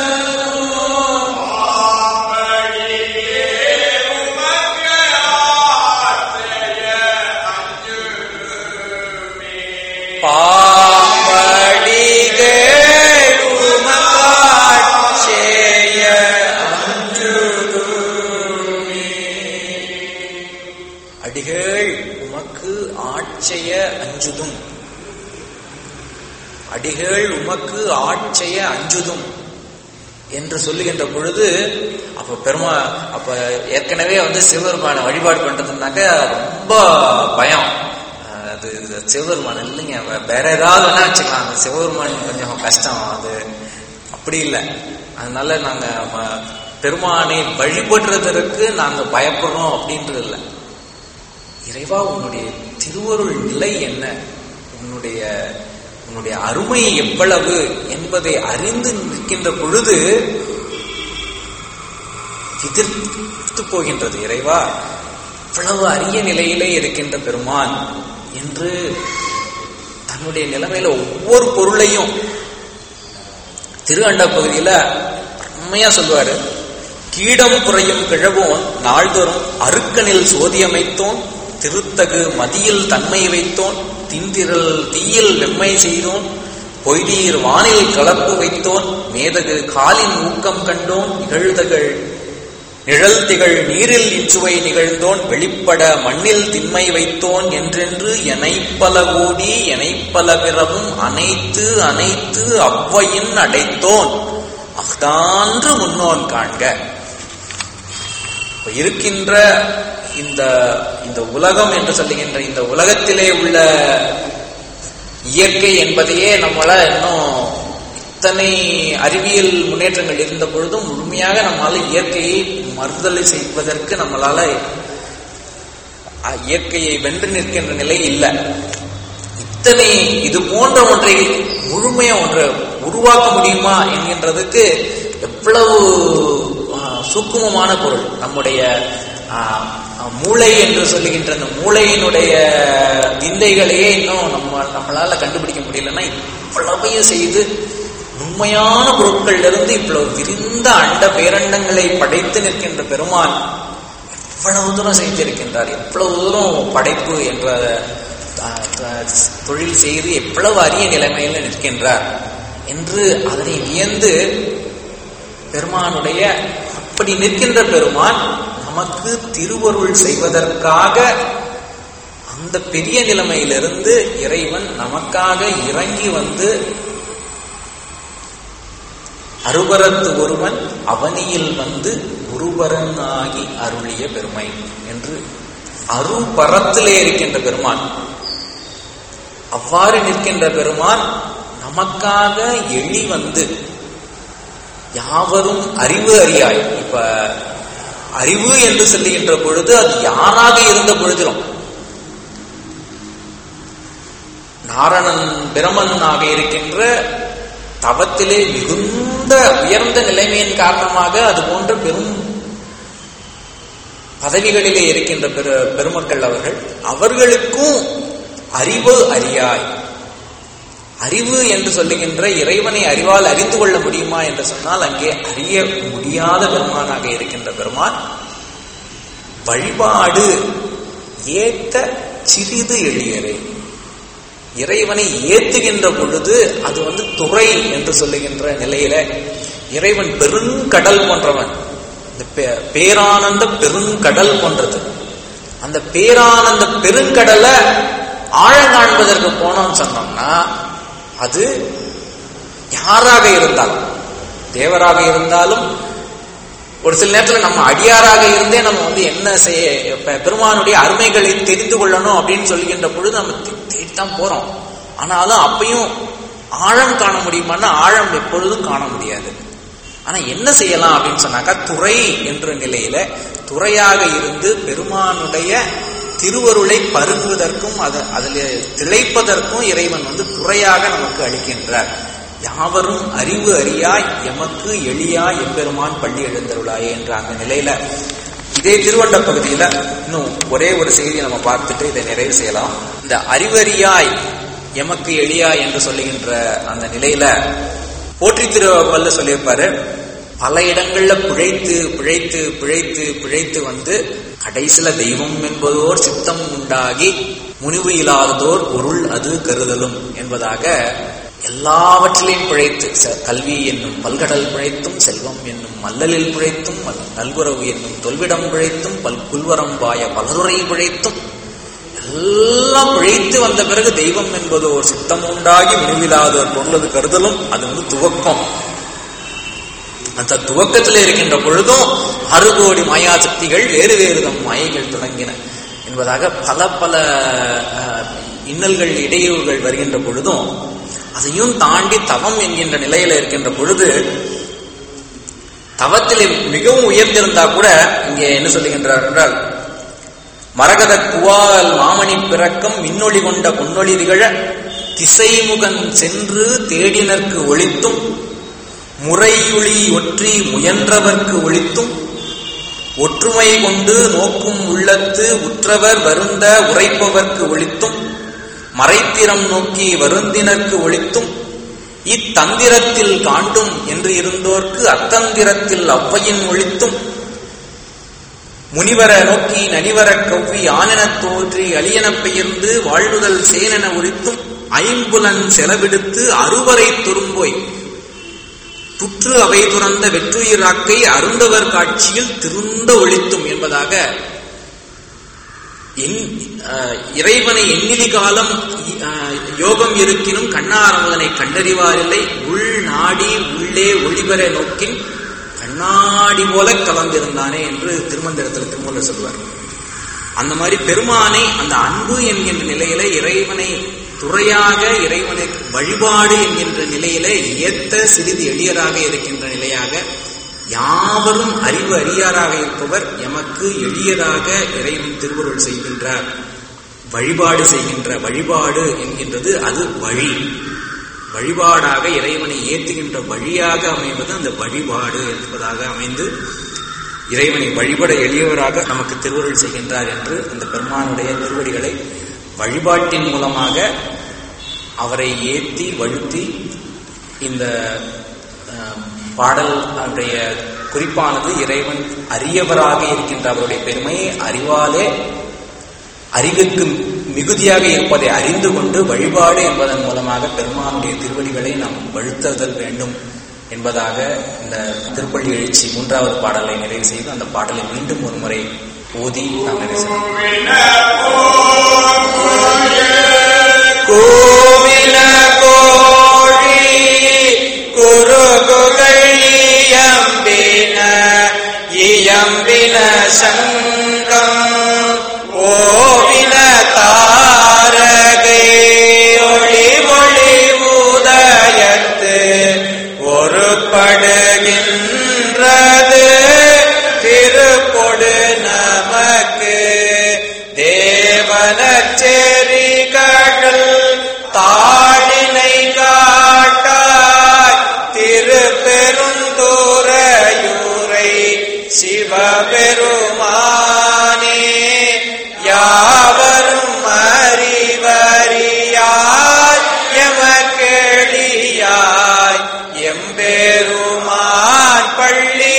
பாம்படிகேழுமக்காட்சேய அடிகள் உமக்கு ஆட்செய அஞ்சுதும் அடிகள் உமக்கு ஆட்செய அஞ்சுதும் என்று சொல்லுகின்ற பொழுது அப்ப பெருமா அப்ப ஏற்கனவே வந்து சிவபெருமான வழிபாடு பண்றதுனாக்க ரொம்ப பயம் அஹ் அது இது சிவபெருமான் இல்லைங்க வே- வேற ஏதாவது வேணா வச்சுக்கலாம் அந்த சிவபெருமான் கொஞ்சம் கஷ்டம் அது அப்படி இல்லை அதனால நாங்க ம- பெருமானை வழிபடுறதற்கு நாங்க பயப்படுறோம் அப்படின்றது இல்லை இறைவா உன்னுடைய திருவருள் நிலை என்ன உன்னுடைய உன்னுடைய அருமை எவ்வளவு என்பதை அறிந்து நிற்கின்ற பொழுது எதிர்த்து போகின்றது இறைவா இவ்வளவு அரிய நிலையிலே இருக்கின்ற பெருமான் என்று தன்னுடைய நிலைமையில ஒவ்வொரு பொருளையும் திரு அண்ட பகுதியில உண்மையா சொல்லுவாரு கீடம் குறையும் கிழவோன் நாள்தோறும் அருக்கனில் சோதியமைத்தோன் திருத்தகு மதியில் தன்மை வைத்தோன் திந்திரல் தீயில் வெம்மை செய்தோன் பொய்தீர் வானில் கலப்பு வைத்தோன் மேதகு காலின் ஊக்கம் கண்டோன் நிகழ்தகள் நிழல் திகழ் நீரில் இச்சுவை நிகழ்ந்தோன் வெளிப்பட மண்ணில் திண்மை வைத்தோன் என்றென்று எனைப்பல கூடி எனைப்பல பிறவும் அனைத்து அனைத்து அவ்வையின் அடைத்தோன் அஃதான்று முன்னோன் காண்க இப்ப இருக்கின்ற இந்த இந்த உலகம் என்று சொல்லுகின்ற இந்த உலகத்திலே உள்ள இயற்கை என்பதையே நம்மள இன்னும் இத்தனை அறிவியல் முன்னேற்றங்கள் இருந்த பொழுதும் முழுமையாக நம்மளால இயற்கையை மறுதலை செய்வதற்கு நம்மளால அஹ், இயற்கையை வென்று நிற்கின்ற நிலை இல்லை இத்தனை இது போன்ற ஒன்றை முழுமையா ஒன்றை உருவாக்க முடியுமா என்கின்றதுக்கு எவ்வளவு ஆஹ், சூக்குமமான பொருள் நம்முடைய ஆஹ், மூளை என்று சொல்லுகின்ற அந்த மூளையினுடைய விந்தைகளையே இன்னும் நம்ம நம்மளால கண்டுபிடிக்க முடியலன்னா இவ்வளவையும் செய்து உண்மையான பொருட்கள்ல இருந்து இவ்வளவு விரிந்த அண்ட பேரண்டங்களை படைத்து நிற்கின்ற பெருமான் எவ்வளவு தூரம் செய்திருக்கின்றார் எவ்வளவு தூரம் படைப்பு என்ற அஹ், த- தொழில் செய்து எவ்வளவு அரிய நிலைமையில் நிற்கின்றார் என்று அதனை வியந்து பெருமானுடைய அப்படி நிற்கின்ற பெருமான் நமக்கு திருவருள் செய்வதற்காக அந்த பெரிய நிலைமையிலிருந்து இறைவன் நமக்காக இறங்கி வந்து அருபரத்து ஒருவன் அவனியில் வந்து குருபரன் ஆகி அருளிய பெருமை என்று அருபரத்திலே இருக்கின்ற பெருமான் அவ்வாறு நிற்கின்ற பெருமான் நமக்காக எளி வந்து யாவரும் அறிவு அறியாய் இப்ப அறிவு என்று சொல்லுகின்ற பொழுது அது யாராக இருந்த பொழுதிலும் நாரணன் பிரமனாக இருக்கின்ற தவத்திலே மிகுந்த உயர்ந்த நிலைமையின் காரணமாக அது போன்ற பெரும் பதவிகளிலே இருக்கின்ற பெரு பெருமக்கள் அவர்கள் அவர்களுக்கும் அறிவு அறியாய் அறிவு என்று சொல்லுகின்ற இறைவனை அறிவால் அறிந்து கொள்ள முடியுமா என்று சொன்னால் அங்கே அறிய முடியாத பெருமானாக இருக்கின்ற பெருமான் வழிபாடு ஏத்த சிறிது எளியரே இறைவனை ஏத்துகின்ற பொழுது அது வந்து துறை என்று சொல்லுகின்ற நிலையில இறைவன் பெருங்கடல் போன்றவன் இந்த பே- பேரானந்த பெருங்கடல் போன்றது அந்த பேரானந்த பெருங்கடலை ஆழம் காண்பதற்கு போனோம்னு சொன்னோம்னா அது யாராக இருந்தாலும் தேவராக இருந்தாலும் ஒரு சில நேரத்துல நம்ம அடியாராக இருந்தே நம்ம வந்து என்ன செய்ய இப்ப பெருமானுடைய அருமைகளை தெரிந்து கொள்ளணும் அப்படின்னு சொல்லுகின்ற பொழுது நம்ம தே- தேடித்தான் போறோம் ஆனாலும் அப்பயும் ஆழம் காண முடியுமான்னா ஆழம் எப்பொழுதும் காண முடியாது ஆனா என்ன செய்யலாம் அப்படின்னு சொன்னாக்கா துறை என்ற நிலையில துறையாக இருந்து பெருமானுடைய திருவருளை பருகுவதற்கும் அது அதில் திளைப்பதற்கும் இறைவன் வந்து துறையாக நமக்கு அளிக்கின்றார் யாவரும் அறிவு அறியாய் எமக்கு எளியாய் எம்பெருமான் பள்ளி எழுந்தருளாயே என்ற அந்த நிலையில இதே திருவண்ட பகுதியில இன்னும் ஒரே ஒரு செய்தியை நம்ம பார்த்துட்டு இதை நிறைவு செய்யலாம் இந்த அறிவறியாய் எமக்கு எளியாய் என்று சொல்லுகின்ற அந்த நிலையில போற்றி திருவள்ளுவல்ல சொல்லியிருப்பாரு பல இடங்கள்ல பிழைத்து பிழைத்து பிழைத்து பிழைத்து வந்து கடைசில தெய்வம் என்பதோர் சித்தம் உண்டாகி முனிவு இல்லாததோர் பொருள் அது கருதலும் என்பதாக எல்லாவற்றிலையும் பிழைத்து ச- கல்வி என்னும் பல்கடல் பிழைத்தும் செல்வம் என்னும் மல்லலில் பிழைத்தும் மல்- நல்குறவு என்னும் தொல்விடம் பிழைத்தும் பல் புல்வரம் பாய பலருறை பிழைத்தும் எல்லாம் பிழைத்து வந்த பிறகு தெய்வம் என்பது ஒரு சித்தம் உண்டாகி முடிவில்லாத ஒரு பொருளது கருதலும் அது வந்து துவக்கம் அந்த துவக்கத்தில் இருக்கின்ற பொழுதும் ஆறு கோடி மாயா சக்திகள் வேறு வேறு தம் மாயைகள் தொடங்கின என்பதாக பல பல அஹ், இன்னல்கள் இடையூறுகள் வருகின்ற பொழுதும் அதையும் தாண்டி தவம் என்கின்ற நிலையில இருக்கின்ற பொழுது தவத்தில் மிகவும் உயர்ந்திருந்தா கூட இங்கே என்ன சொல்லுகின்றார் என்றால் மரகத குவால் மாமணி பிறக்கம் மின்னொளி கொண்ட பொன்னொளி திகழ திசைமுகன் சென்று தேடினர்க்கு ஒளித்தும் முறையுளி ஒற்றி முயன்றவர்க்கு ஒளித்தும் ஒற்றுமை கொண்டு நோக்கும் உள்ளத்து உற்றவர் வருந்த உரைப்பவர்க்கு ஒளித்தும் மறைத்திறம் நோக்கி வருந்தினர்க்கு ஒளித்தும் இத்தந்திரத்தில் காண்டும் என்று இருந்தோர்க்கு அத்தந்திரத்தில் அவ்வையின் ஒளித்தும் முனிவர நோக்கி நனிவரக் கவ்வி ஆனெனத் தோன்றி அழியனப் பெயர்ந்து வாழ்வுதல் சேனென ஒழித்தும் ஐம்புலன் செலவிடுத்து அறுவரை துரும்போய் புற்று அவை துறந்த வெற்றுயிராக்கை அருந்தவர் காட்சியில் திருந்த ஒழித்தும் என்பதாக என்- அஹ், இறைவனை எண்ணிலி காலம் அஹ், யோகம் இருக்கினும் கண்ணாரமுதனை கண்டறிவாரில்லை உள் நாடி உள்ளே ஒளிபெற நோக்கின் கண்ணாடி போல கலந்திருந்தானே என்று திருமந்திரத்தில் திருமூலர் சொல்வார் அந்த மாதிரி பெருமானை அந்த அன்பு என்கின்ற நிலையில இறைவனை துறையாக இறைவனுக்கு வழிபாடு என்கின்ற நிலையில ஏத்த சிறிது எளியராக இருக்கின்ற நிலையாக யாவரும் அறிவு அறியாராக இருப்பவர் எமக்கு எளியராக இறைவன் திருவருள் செய்கின்றார் வழிபாடு செய்கின்ற வழிபாடு என்கின்றது அது வழி வழிபாடாக இறைவனை ஏத்துகின்ற வழியாக அமைவது அந்த வழிபாடு என்பதாக அமைந்து இறைவனை வழிபட எளியவராக நமக்கு திருவருள் செய்கின்றார் என்று இந்த பெருமானுடைய திருவடிகளை வழிபாட்டின் மூலமாக அவரை ஏத்தி வழுத்தி இந்த அஹ், பாடல் அவருடைய குறிப்பானது இறைவன் அரியவராக இருக்கின்ற அவருடைய பெருமையை அறிவாலே அறிவுக்கு மிகுதியாக இருப்பதை அறிந்து கொண்டு வழிபாடு என்பதன் மூலமாக பெருமானுடைய திருவடிகளை நாம் வழுத்துதல் வேண்டும் என்பதாக இந்த திருப்பள்ளி எழுச்சி மூன்றாவது பாடலை நிறைவு செய்து அந்த பாடலை மீண்டும் ஒரு முறை ஓதி நாம் நிறைவு செய்வோம் கோவில கோழி குருகுகள் இயம்பின இயம்பின சங்கம் ஓவில தாரகை ஒளி ஒளி உதயத்து ஒருபடுகின்றது திருப்பொடு நமக்கு தேவனச்சேரி கடல் தாழினை காட்டாய் திருப்பெருந்துறையூரை சிவபெருமானே யாவரும் அறிவறியாய் எமக்கெளியாய் எம்பெருமான் பள்ளி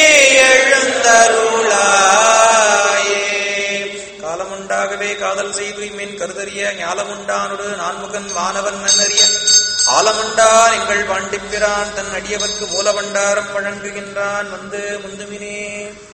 எழுந்தருளாயே காலமுண்டாகவே காதல் செய்து இம்மின் கருதறிய ஞாலமுண்டானொடு நான்முகன் வானவன் நன்னறிய ஆலமுண்டான் எங்கள் பாண்டிப்பிரான் தன் அடியவர்க்கு மூலவண்டாரம் வழங்குகின்றான் வந்து முந்துமினே